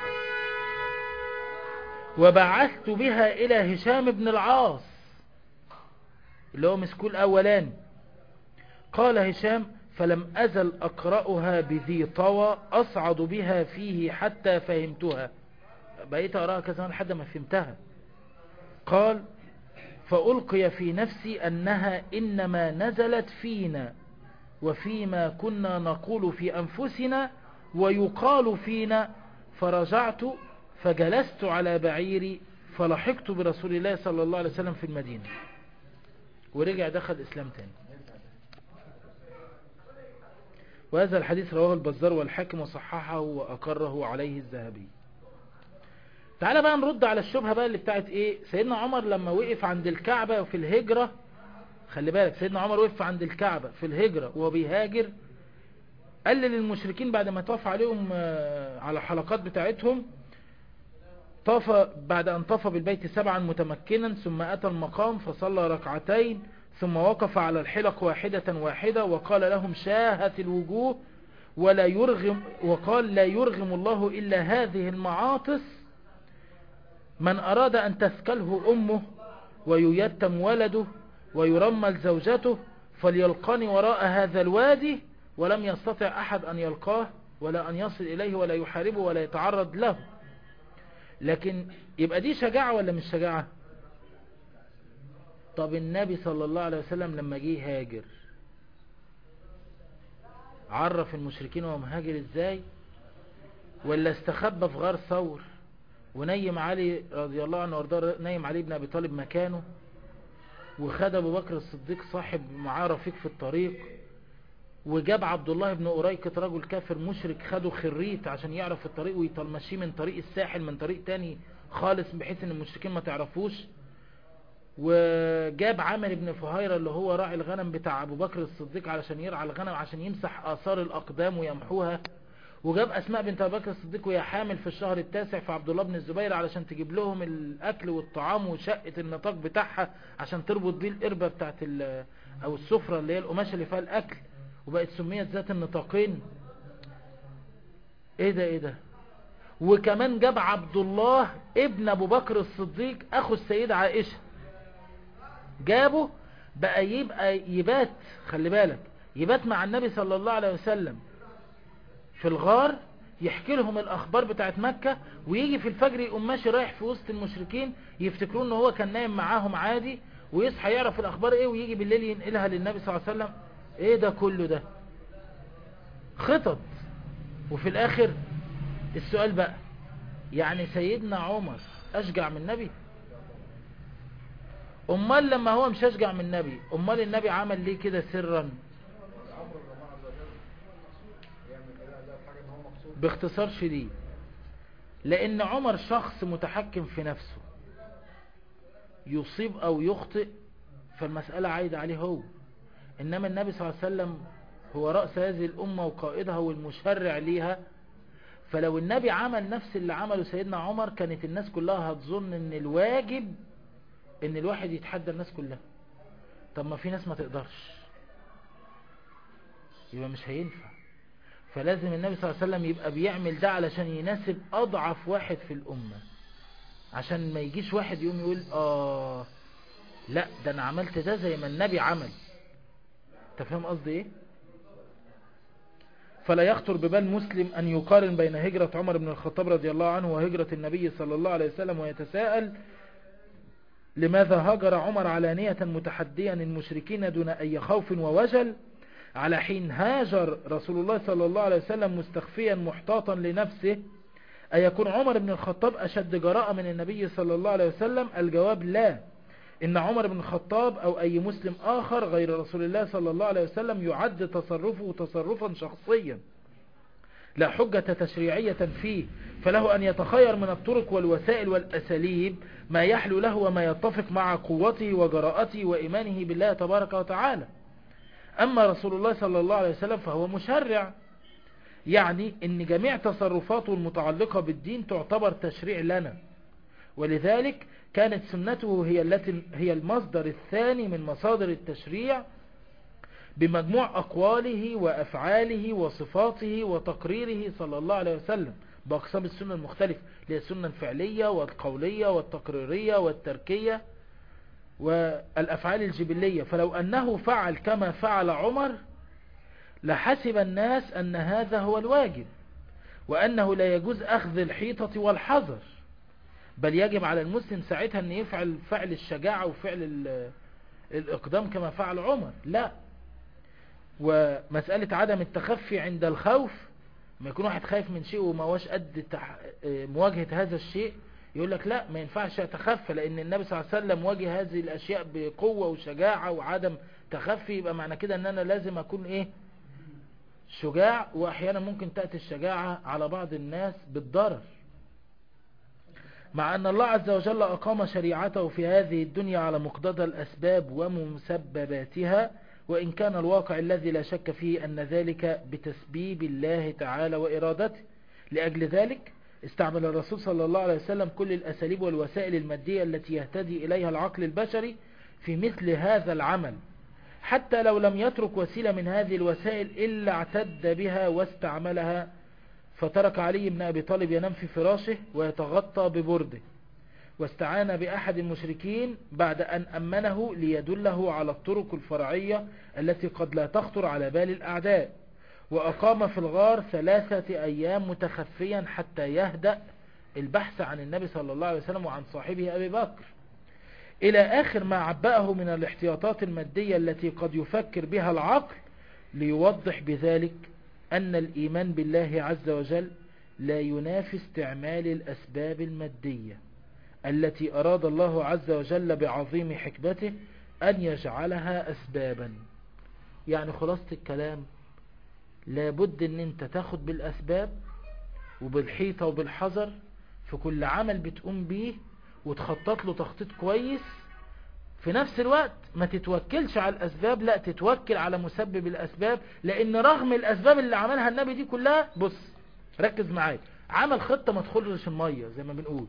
وبعثت بها إلى هشام بن العاص اللي هو مسكول أولاني قال هشام فلم أزل أقرأها بذي طوى أصعد بها فيه حتى فهمتها بقيت أراها كذا لحد ما فهمتها قال فألقي في نفسي أنها إنما نزلت فينا وفيما كنا نقول في أنفسنا ويقال فينا فرجعت فجلست على بعيري فلحقت برسول الله صلى الله عليه وسلم في المدينة ورجع دخل إسلام تاني وهذا الحديث رواه البزار والحاكم وصححه وأقره عليه الذهبي تعالى بقى نرد على الشبهة بقى اللي بتاعت ايه سيدنا عمر لما وقف عند الكعبة في الهجرة خلي بالك سيدنا عمر وقف عند الكعبة في الهجرة وهو بيهاجر قال للمشركين بعد ما طاف عليهم على الحلقات بتاعتهم طاف بعد أن طاف بالبيت سبعا متمكنا ثم أتى المقام فصلى ركعتين ثم وقف على الحلق واحدة واحدة وقال لهم شاهت الوجوه ولا يرغم وقال لا يرغم الله إلا هذه المعاطس من أراد أن تثكله أمه وييتم ولده ويرمل زوجته فليلقني وراء هذا الوادي ولم يستطع أحد أن يلقاه ولا أن يصل إليه ولا يحاربه ولا يتعرض له لكن يبقى دي شجاعة ولا مش شجاعة طب النبي صلى الله عليه وسلم لما جه هاجر عرف المشركين وهو مهاجر ازاي ولا استخبى في غار ثور ونيم علي رضي الله عنه وارضاه نيم علي بن ابي طالب مكانه وخد ابو بكر الصديق صاحب معاه رفيق في الطريق وجاب عبد الله بن أريكة رجل كافر مشرك خده خريت عشان يعرف الطريق ويطلمشيه من طريق الساحل من طريق تاني خالص بحيث ان المشركين ما تعرفوش وجاب عامر بن فهيرة اللي هو راعي الغنم بتاع ابو بكر الصديق علشان يرعى الغنم عشان يمسح اثار الاقدام ويمحوها وجاب اسماء بنت ابو بكر الصديق وهي حامل في الشهر التاسع في عبد الله بن الزبير علشان تجيب لهم الاكل والطعام وشقة النطاق بتاعها عشان تربط بيه القربة بتاعت او السفرة اللي هي القماشة اللي فيها الاكل وبقت سميت ذات النطاقين ايه ده ايه ده وكمان جاب عبد الله ابن ابو بكر الصديق اخو السيدة عائشة جابه بقى يبقى يبات خلي بالك يبات مع النبي صلى الله عليه وسلم في الغار يحكي لهم الاخبار بتاعت مكة ويجي في الفجر يقوم ماشي رايح في وسط المشركين يفتكرون ان هو كان نايم معاهم عادي ويصحى يعرف الاخبار ايه ويجي بالليل ينقلها للنبي صلى الله عليه وسلم ايه ده كله ده خطط وفي الاخر السؤال بقى يعني سيدنا عمر اشجع من النبي امال لما هو مش اشجع من النبي امال النبي عمل ليه كده سرا باختصار شديد لان عمر شخص متحكم في نفسه يصيب او يخطئ فالمسألة عايدة عليه هو انما النبي صلى الله عليه وسلم هو رأس هذه الامة وقائدها والمشرع ليها فلو النبي عمل نفس اللي عمله سيدنا عمر كانت الناس كلها هتظن ان الواجب ان الواحد يتحدى الناس كلها طب ما في ناس ما تقدرش يبقى مش هينفع فلازم النبي صلى الله عليه وسلم يبقى بيعمل ده علشان يناسب اضعف واحد في الامة عشان ما يجيش واحد يقوم يقول اه لا ده انا عملت ده زي ما النبي عمل انت فاهم قصدي ايه فلا يخطر ببال مسلم أن يقارن بين هجرة عمر بن الخطاب رضي الله عنه وهجرة النبي صلى الله عليه وسلم ويتساءل لماذا هاجر عمر علانية متحديا المشركين دون أي خوف ووجل على حين هاجر رسول الله صلى الله عليه وسلم مستخفيا محتاطا لنفسه أيكون عمر بن الخطاب أشد جراءة من النبي صلى الله عليه وسلم الجواب لا إن عمر بن الخطاب أو أي مسلم آخر غير رسول الله صلى الله عليه وسلم يعد تصرفه تصرفا شخصيا لا حجة تشريعية فيه فله أن يتخير من الطرق والوسائل والأساليب ما يحلو له وما يتفق مع قوته وجراءته وإيمانه بالله تبارك وتعالى أما رسول الله صلى الله عليه وسلم فهو مشرع يعني أن جميع تصرفاته المتعلقة بالدين تعتبر تشريع لنا ولذلك كانت سنته هي التي هي المصدر الثاني من مصادر التشريع بمجموع أقواله وأفعاله وصفاته وتقريره صلى الله عليه وسلم بأقسام السنة المختلفة اللي هي السنة الفعلية والقولية والتقريرية والتركية والأفعال الجبلية فلو أنه فعل كما فعل عمر لحسب الناس أن هذا هو الواجب وأنه لا يجوز أخذ الحيطة والحذر بل يجب على المسلم ساعتها أن يفعل فعل الشجاعة وفعل الإقدام كما فعل عمر لا ومسألة عدم التخفي عند الخوف ما يكون واحد خايف من شيء وما واش قد تح... مواجهة هذا الشيء يقول لك لا ما ينفعش اتخفى لان النبي صلى الله عليه وسلم واجه هذه الاشياء بقوة وشجاعة وعدم تخفي يبقى معنى كده ان انا لازم اكون ايه شجاع واحيانا ممكن تأتي الشجاعة على بعض الناس بالضرر مع أن الله عز وجل أقام شريعته في هذه الدنيا على مقتضى الأسباب ومسبباتها وإن كان الواقع الذي لا شك فيه أن ذلك بتسبيب الله تعالى وإرادته لأجل ذلك استعمل الرسول صلى الله عليه وسلم كل الأساليب والوسائل المادية التي يهتدي إليها العقل البشري في مثل هذا العمل حتى لو لم يترك وسيلة من هذه الوسائل إلا اعتد بها واستعملها فترك علي بن أبي طالب ينام في فراشه ويتغطى ببرده واستعان بأحد المشركين بعد أن أمنه ليدله على الطرق الفرعية التي قد لا تخطر على بال الأعداء وأقام في الغار ثلاثة أيام متخفيا حتى يهدأ البحث عن النبي صلى الله عليه وسلم وعن صاحبه أبي بكر إلى آخر ما عبأه من الاحتياطات المادية التي قد يفكر بها العقل ليوضح بذلك أن الإيمان بالله عز وجل لا ينافي استعمال الأسباب المادية التي أراد الله عز وجل بعظيم حكمته أن يجعلها أسبابا يعني خلاصة الكلام لابد أن أنت تاخد بالأسباب وبالحيطة وبالحذر في كل عمل بتقوم بيه وتخطط له تخطيط كويس في نفس الوقت ما تتوكلش على الأسباب لا تتوكل على مسبب الأسباب لأن رغم الأسباب اللي عملها النبي دي كلها بص ركز معايا عمل خطة ما تخرجش المية زي ما بنقول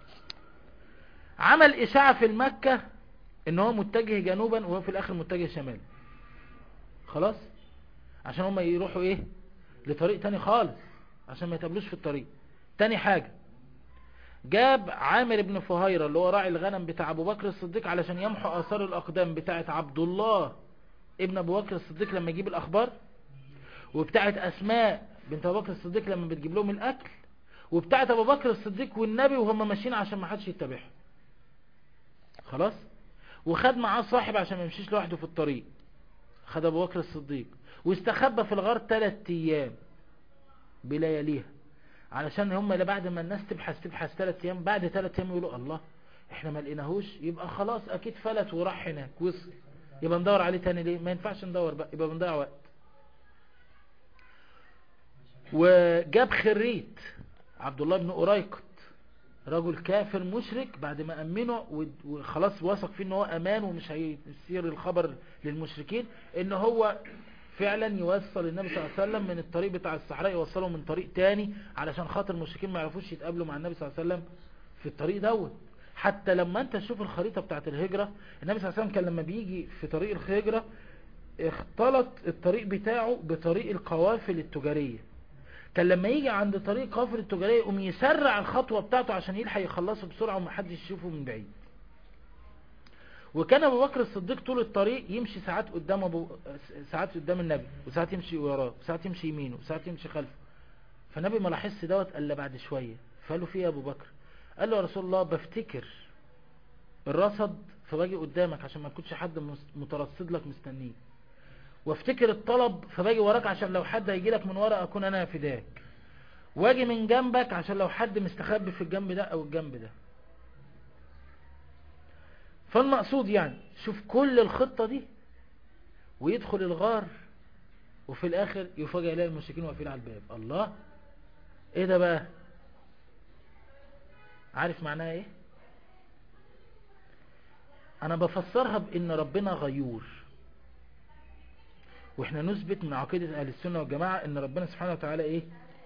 عمل إشاعة في المكة ان هو متجه جنوبا وهو في الآخر متجه شمال خلاص عشان هم يروحوا ايه لطريق تاني خالص عشان ما يتقابلوش في الطريق تاني حاجة جاب عامر بن فهيرة اللي هو راعي الغنم بتاع ابو بكر الصديق علشان يمحو اثار الاقدام بتاعت عبد الله ابن ابو بكر الصديق لما يجيب الاخبار وبتاعت اسماء بنت ابو بكر الصديق لما بتجيب لهم الاكل وبتاعت ابو بكر الصديق والنبي وهم ماشيين عشان ما حدش يتبعهم خلاص وخد معاه صاحب عشان ما يمشيش لوحده في الطريق خد ابو بكر الصديق واستخبى في الغار ثلاث ايام بلياليها علشان هم اللي بعد ما الناس تبحث تبحث ثلاث ايام بعد ثلاث ايام يقولوا الله احنا ما لقيناهوش يبقى خلاص اكيد فلت وراح هناك وصل يبقى ندور عليه تاني ليه ما ينفعش ندور بقى يبقى بنضيع وقت وجاب خريت عبد الله بن أريقط رجل كافر مشرك بعد ما أمنه وخلاص وثق فيه ان هو أمان ومش هيصير الخبر للمشركين ان هو فعلا يوصل النبي صلى الله عليه وسلم من الطريق بتاع الصحراء يوصله من طريق تاني علشان خاطر المشركين ما يعرفوش يتقابلوا مع النبي صلى الله عليه وسلم في الطريق دوت حتى لما انت تشوف الخريطة بتاعت الهجرة النبي صلى الله عليه وسلم كان لما بيجي في طريق الهجرة اختلط الطريق بتاعه بطريق القوافل التجارية كان لما يجي عند طريق قافل التجارية يقوم يسرع الخطوة بتاعته عشان يلحق يخلصه بسرعة ومحدش يشوفه من بعيد وكان ابو بكر الصديق طول الطريق يمشي ساعات قدام ابو ساعات قدام النبي وساعات يمشي وراه وساعات يمشي يمينه وساعات يمشي خلفه فالنبي ما لاحظش دوت الا بعد شويه فقال له فيه يا ابو بكر قال له يا رسول الله بفتكر الرصد فباجي قدامك عشان ما يكونش حد مترصد لك مستنيك وافتكر الطلب فباجي وراك عشان لو حد هيجي لك من ورا اكون انا فداك واجي من جنبك عشان لو حد مستخبي في الجنب ده او الجنب ده فالمقصود يعني شوف كل الخطة دي ويدخل الغار وفي الاخر يفاجئ يلاقي المشركين واقفين على الباب الله ايه ده بقى عارف معناها ايه انا بفسرها بان ربنا غيور واحنا نثبت من عقيدة اهل السنة والجماعة ان ربنا سبحانه وتعالى ايه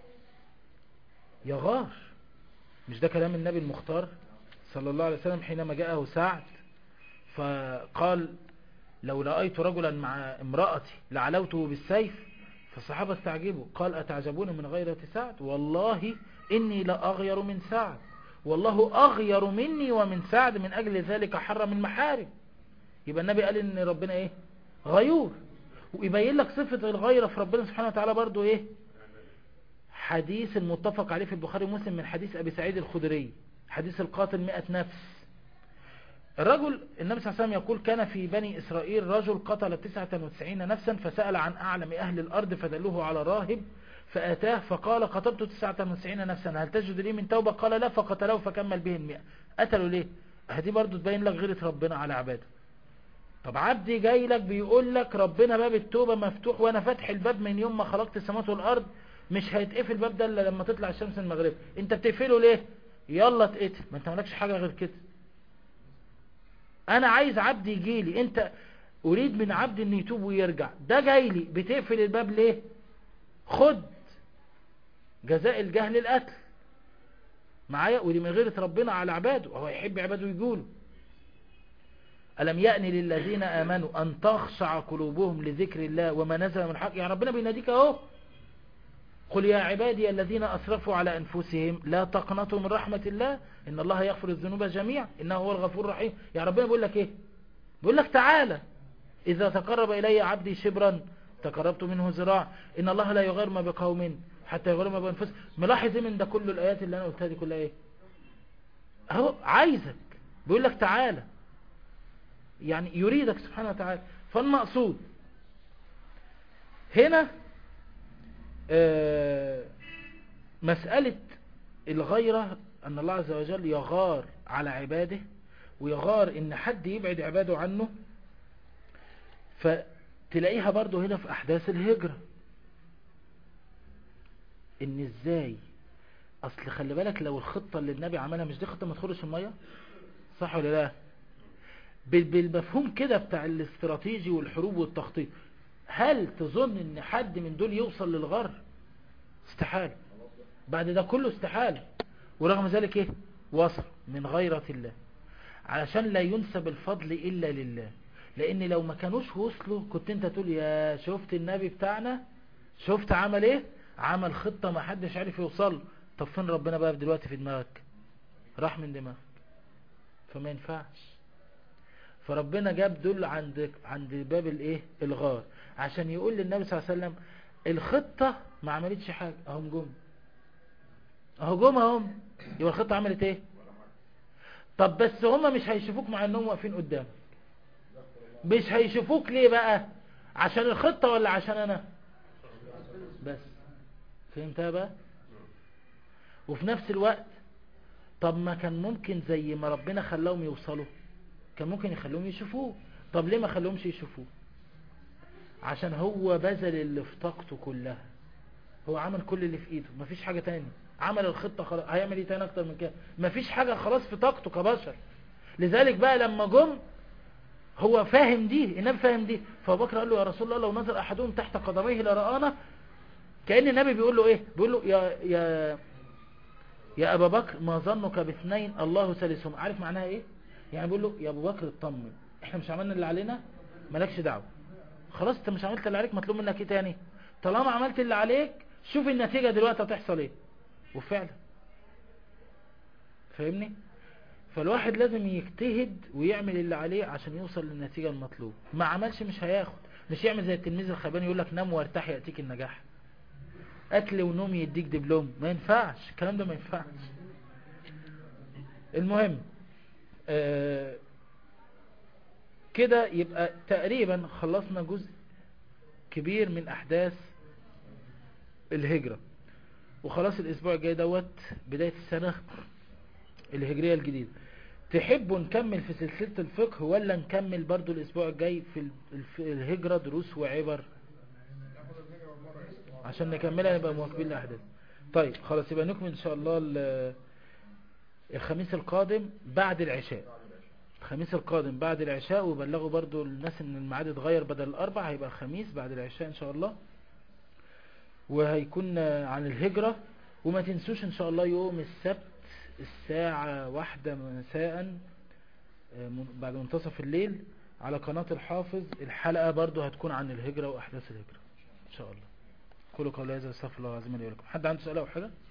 يغار مش ده كلام النبي المختار صلى الله عليه وسلم حينما جاءه سعد فقال لو رأيت رجلا مع امرأتي لعلوته بالسيف فالصحابة استعجبوا قال أتعجبون من غيرة سعد والله إني لأغير من سعد والله أغير مني ومن سعد من أجل ذلك حرم المحارم يبقى النبي قال إن ربنا إيه غيور ويبين لك صفة الغيرة في ربنا سبحانه وتعالى برضو إيه حديث المتفق عليه في البخاري ومسلم من حديث أبي سعيد الخدري حديث القاتل مئة نفس الرجل النبي صلى الله عليه وسلم يقول كان في بني إسرائيل رجل قتل 99 نفسا فسأل عن أعلم أهل الأرض فدلوه على راهب فأتاه فقال قتلت 99 نفسا هل تجد لي من توبة قال لا فقتله فكمل به المئة قتلوا ليه هدي برضو تبين لك غيرة ربنا على عباده طب عبدي جاي لك بيقول لك ربنا باب التوبة مفتوح وانا فاتح الباب من يوم ما خلقت السماوات والارض مش هيتقفل الباب ده الا لما تطلع الشمس المغرب انت بتقفله ليه يلا اتقتل ما انت مالكش حاجة غير كده انا عايز عبدي يجي لي انت اريد من عبدي ان يتوب ويرجع ده جاي لي بتقفل الباب ليه خد جزاء الجهل القتل معايا ودي من غيرة ربنا على عباده وهو يحب عباده يقوله ألم يأن للذين آمنوا أن تخشع قلوبهم لذكر الله وما نزل من الحق يعني ربنا بيناديك اهو قل يا عبادي الذين أسرفوا على أنفسهم لا تقنطوا من رحمة الله إن الله يغفر الذنوب جميعا إنه هو الغفور الرحيم يعني ربنا بيقول لك إيه بيقول لك تعالى إذا تقرب إلي عبدي شبرا تقربت منه زراع إن الله لا يغير ما بقوم حتى يغير ما بأنفسهم ملاحظ من ده كل الآيات اللي أنا قلتها دي كلها إيه أهو عايزك بيقول لك تعالى يعني يريدك سبحانه وتعالى فالمقصود هنا مسألة الغيرة أن الله عز وجل يغار على عباده ويغار إن حد يبعد عباده عنه فتلاقيها برضو هنا في أحداث الهجرة إن إزاي أصل خلي بالك لو الخطة اللي النبي عملها مش دي خطة ما تخرج المية صح ولا لا بالمفهوم كده بتاع الاستراتيجي والحروب والتخطيط هل تظن ان حد من دول يوصل للغر استحال بعد ده كله استحال ورغم ذلك ايه وصل من غيرة الله علشان لا ينسب الفضل الا لله لان لو ما كانوش وصلوا كنت انت تقول يا شفت النبي بتاعنا شفت عمل ايه عمل خطة ما حدش عارف يوصل طب فين ربنا بقى دلوقتي في دماغك راح من دماغك فما ينفعش فربنا جاب دول عند عند باب الايه الغار عشان يقول للنبي صلى الله عليه وسلم الخطة ما عملتش حاجة اهم جم اهو جم اهم يبقى الخطة عملت ايه طب بس هما مش هيشوفوك مع انهم واقفين قدام مش هيشوفوك ليه بقى عشان الخطة ولا عشان انا بس فهمتها بقى وفي نفس الوقت طب ما كان ممكن زي ما ربنا خلاهم يوصلوا كان ممكن يخلوهم يشوفوه طب ليه ما خلوهمش يشوفوه عشان هو بذل اللي في طاقته كلها هو عمل كل اللي في ايده مفيش حاجة تاني عمل الخطة خلاص هيعمل ايه تاني اكتر من كده مفيش حاجة خلاص في طاقته كبشر لذلك بقى لما جم هو فاهم دي النبي فاهم دي فابو بكر قال له يا رسول الله لو نظر احدهم تحت قدميه لرآنا كأن النبي بيقول له ايه بيقول له يا يا يا ابا بكر ما ظنك باثنين الله ثالثهم عارف معناها ايه يعني بيقول له يا ابو بكر اطمن احنا مش عملنا اللي علينا مالكش دعوه خلاص انت مش عملت اللي عليك مطلوب منك ايه تاني طالما عملت اللي عليك شوف النتيجة دلوقتي هتحصل ايه وفعلا فاهمني فالواحد لازم يجتهد ويعمل اللي عليه عشان يوصل للنتيجة المطلوب ما عملش مش هياخد مش يعمل زي التلميذ الخبان يقول لك نام وارتاح يأتيك النجاح اكل ونوم يديك دبلوم ما ينفعش الكلام ده ما ينفعش المهم آه كده يبقى تقريبا خلصنا جزء كبير من احداث الهجرة وخلاص الاسبوع الجاي دوت بداية السنة الهجرية الجديدة تحبوا نكمل في سلسلة الفقه ولا نكمل برضو الاسبوع الجاي في الهجرة دروس وعبر عشان نكملها نبقى مواكبين الاحداث طيب خلاص يبقى نكمل ان شاء الله الخميس القادم بعد العشاء الخميس القادم بعد العشاء وبلغوا برضو الناس ان الميعاد اتغير بدل الاربع هيبقى الخميس بعد العشاء ان شاء الله وهيكون عن الهجرة وما تنسوش ان شاء الله يوم السبت الساعة واحدة مساء بعد منتصف الليل على قناة الحافظ الحلقة برضو هتكون عن الهجرة واحداث الهجرة ان شاء الله كل قول هذا استغفر الله العظيم لي ولكم حد عنده سؤال او حاجة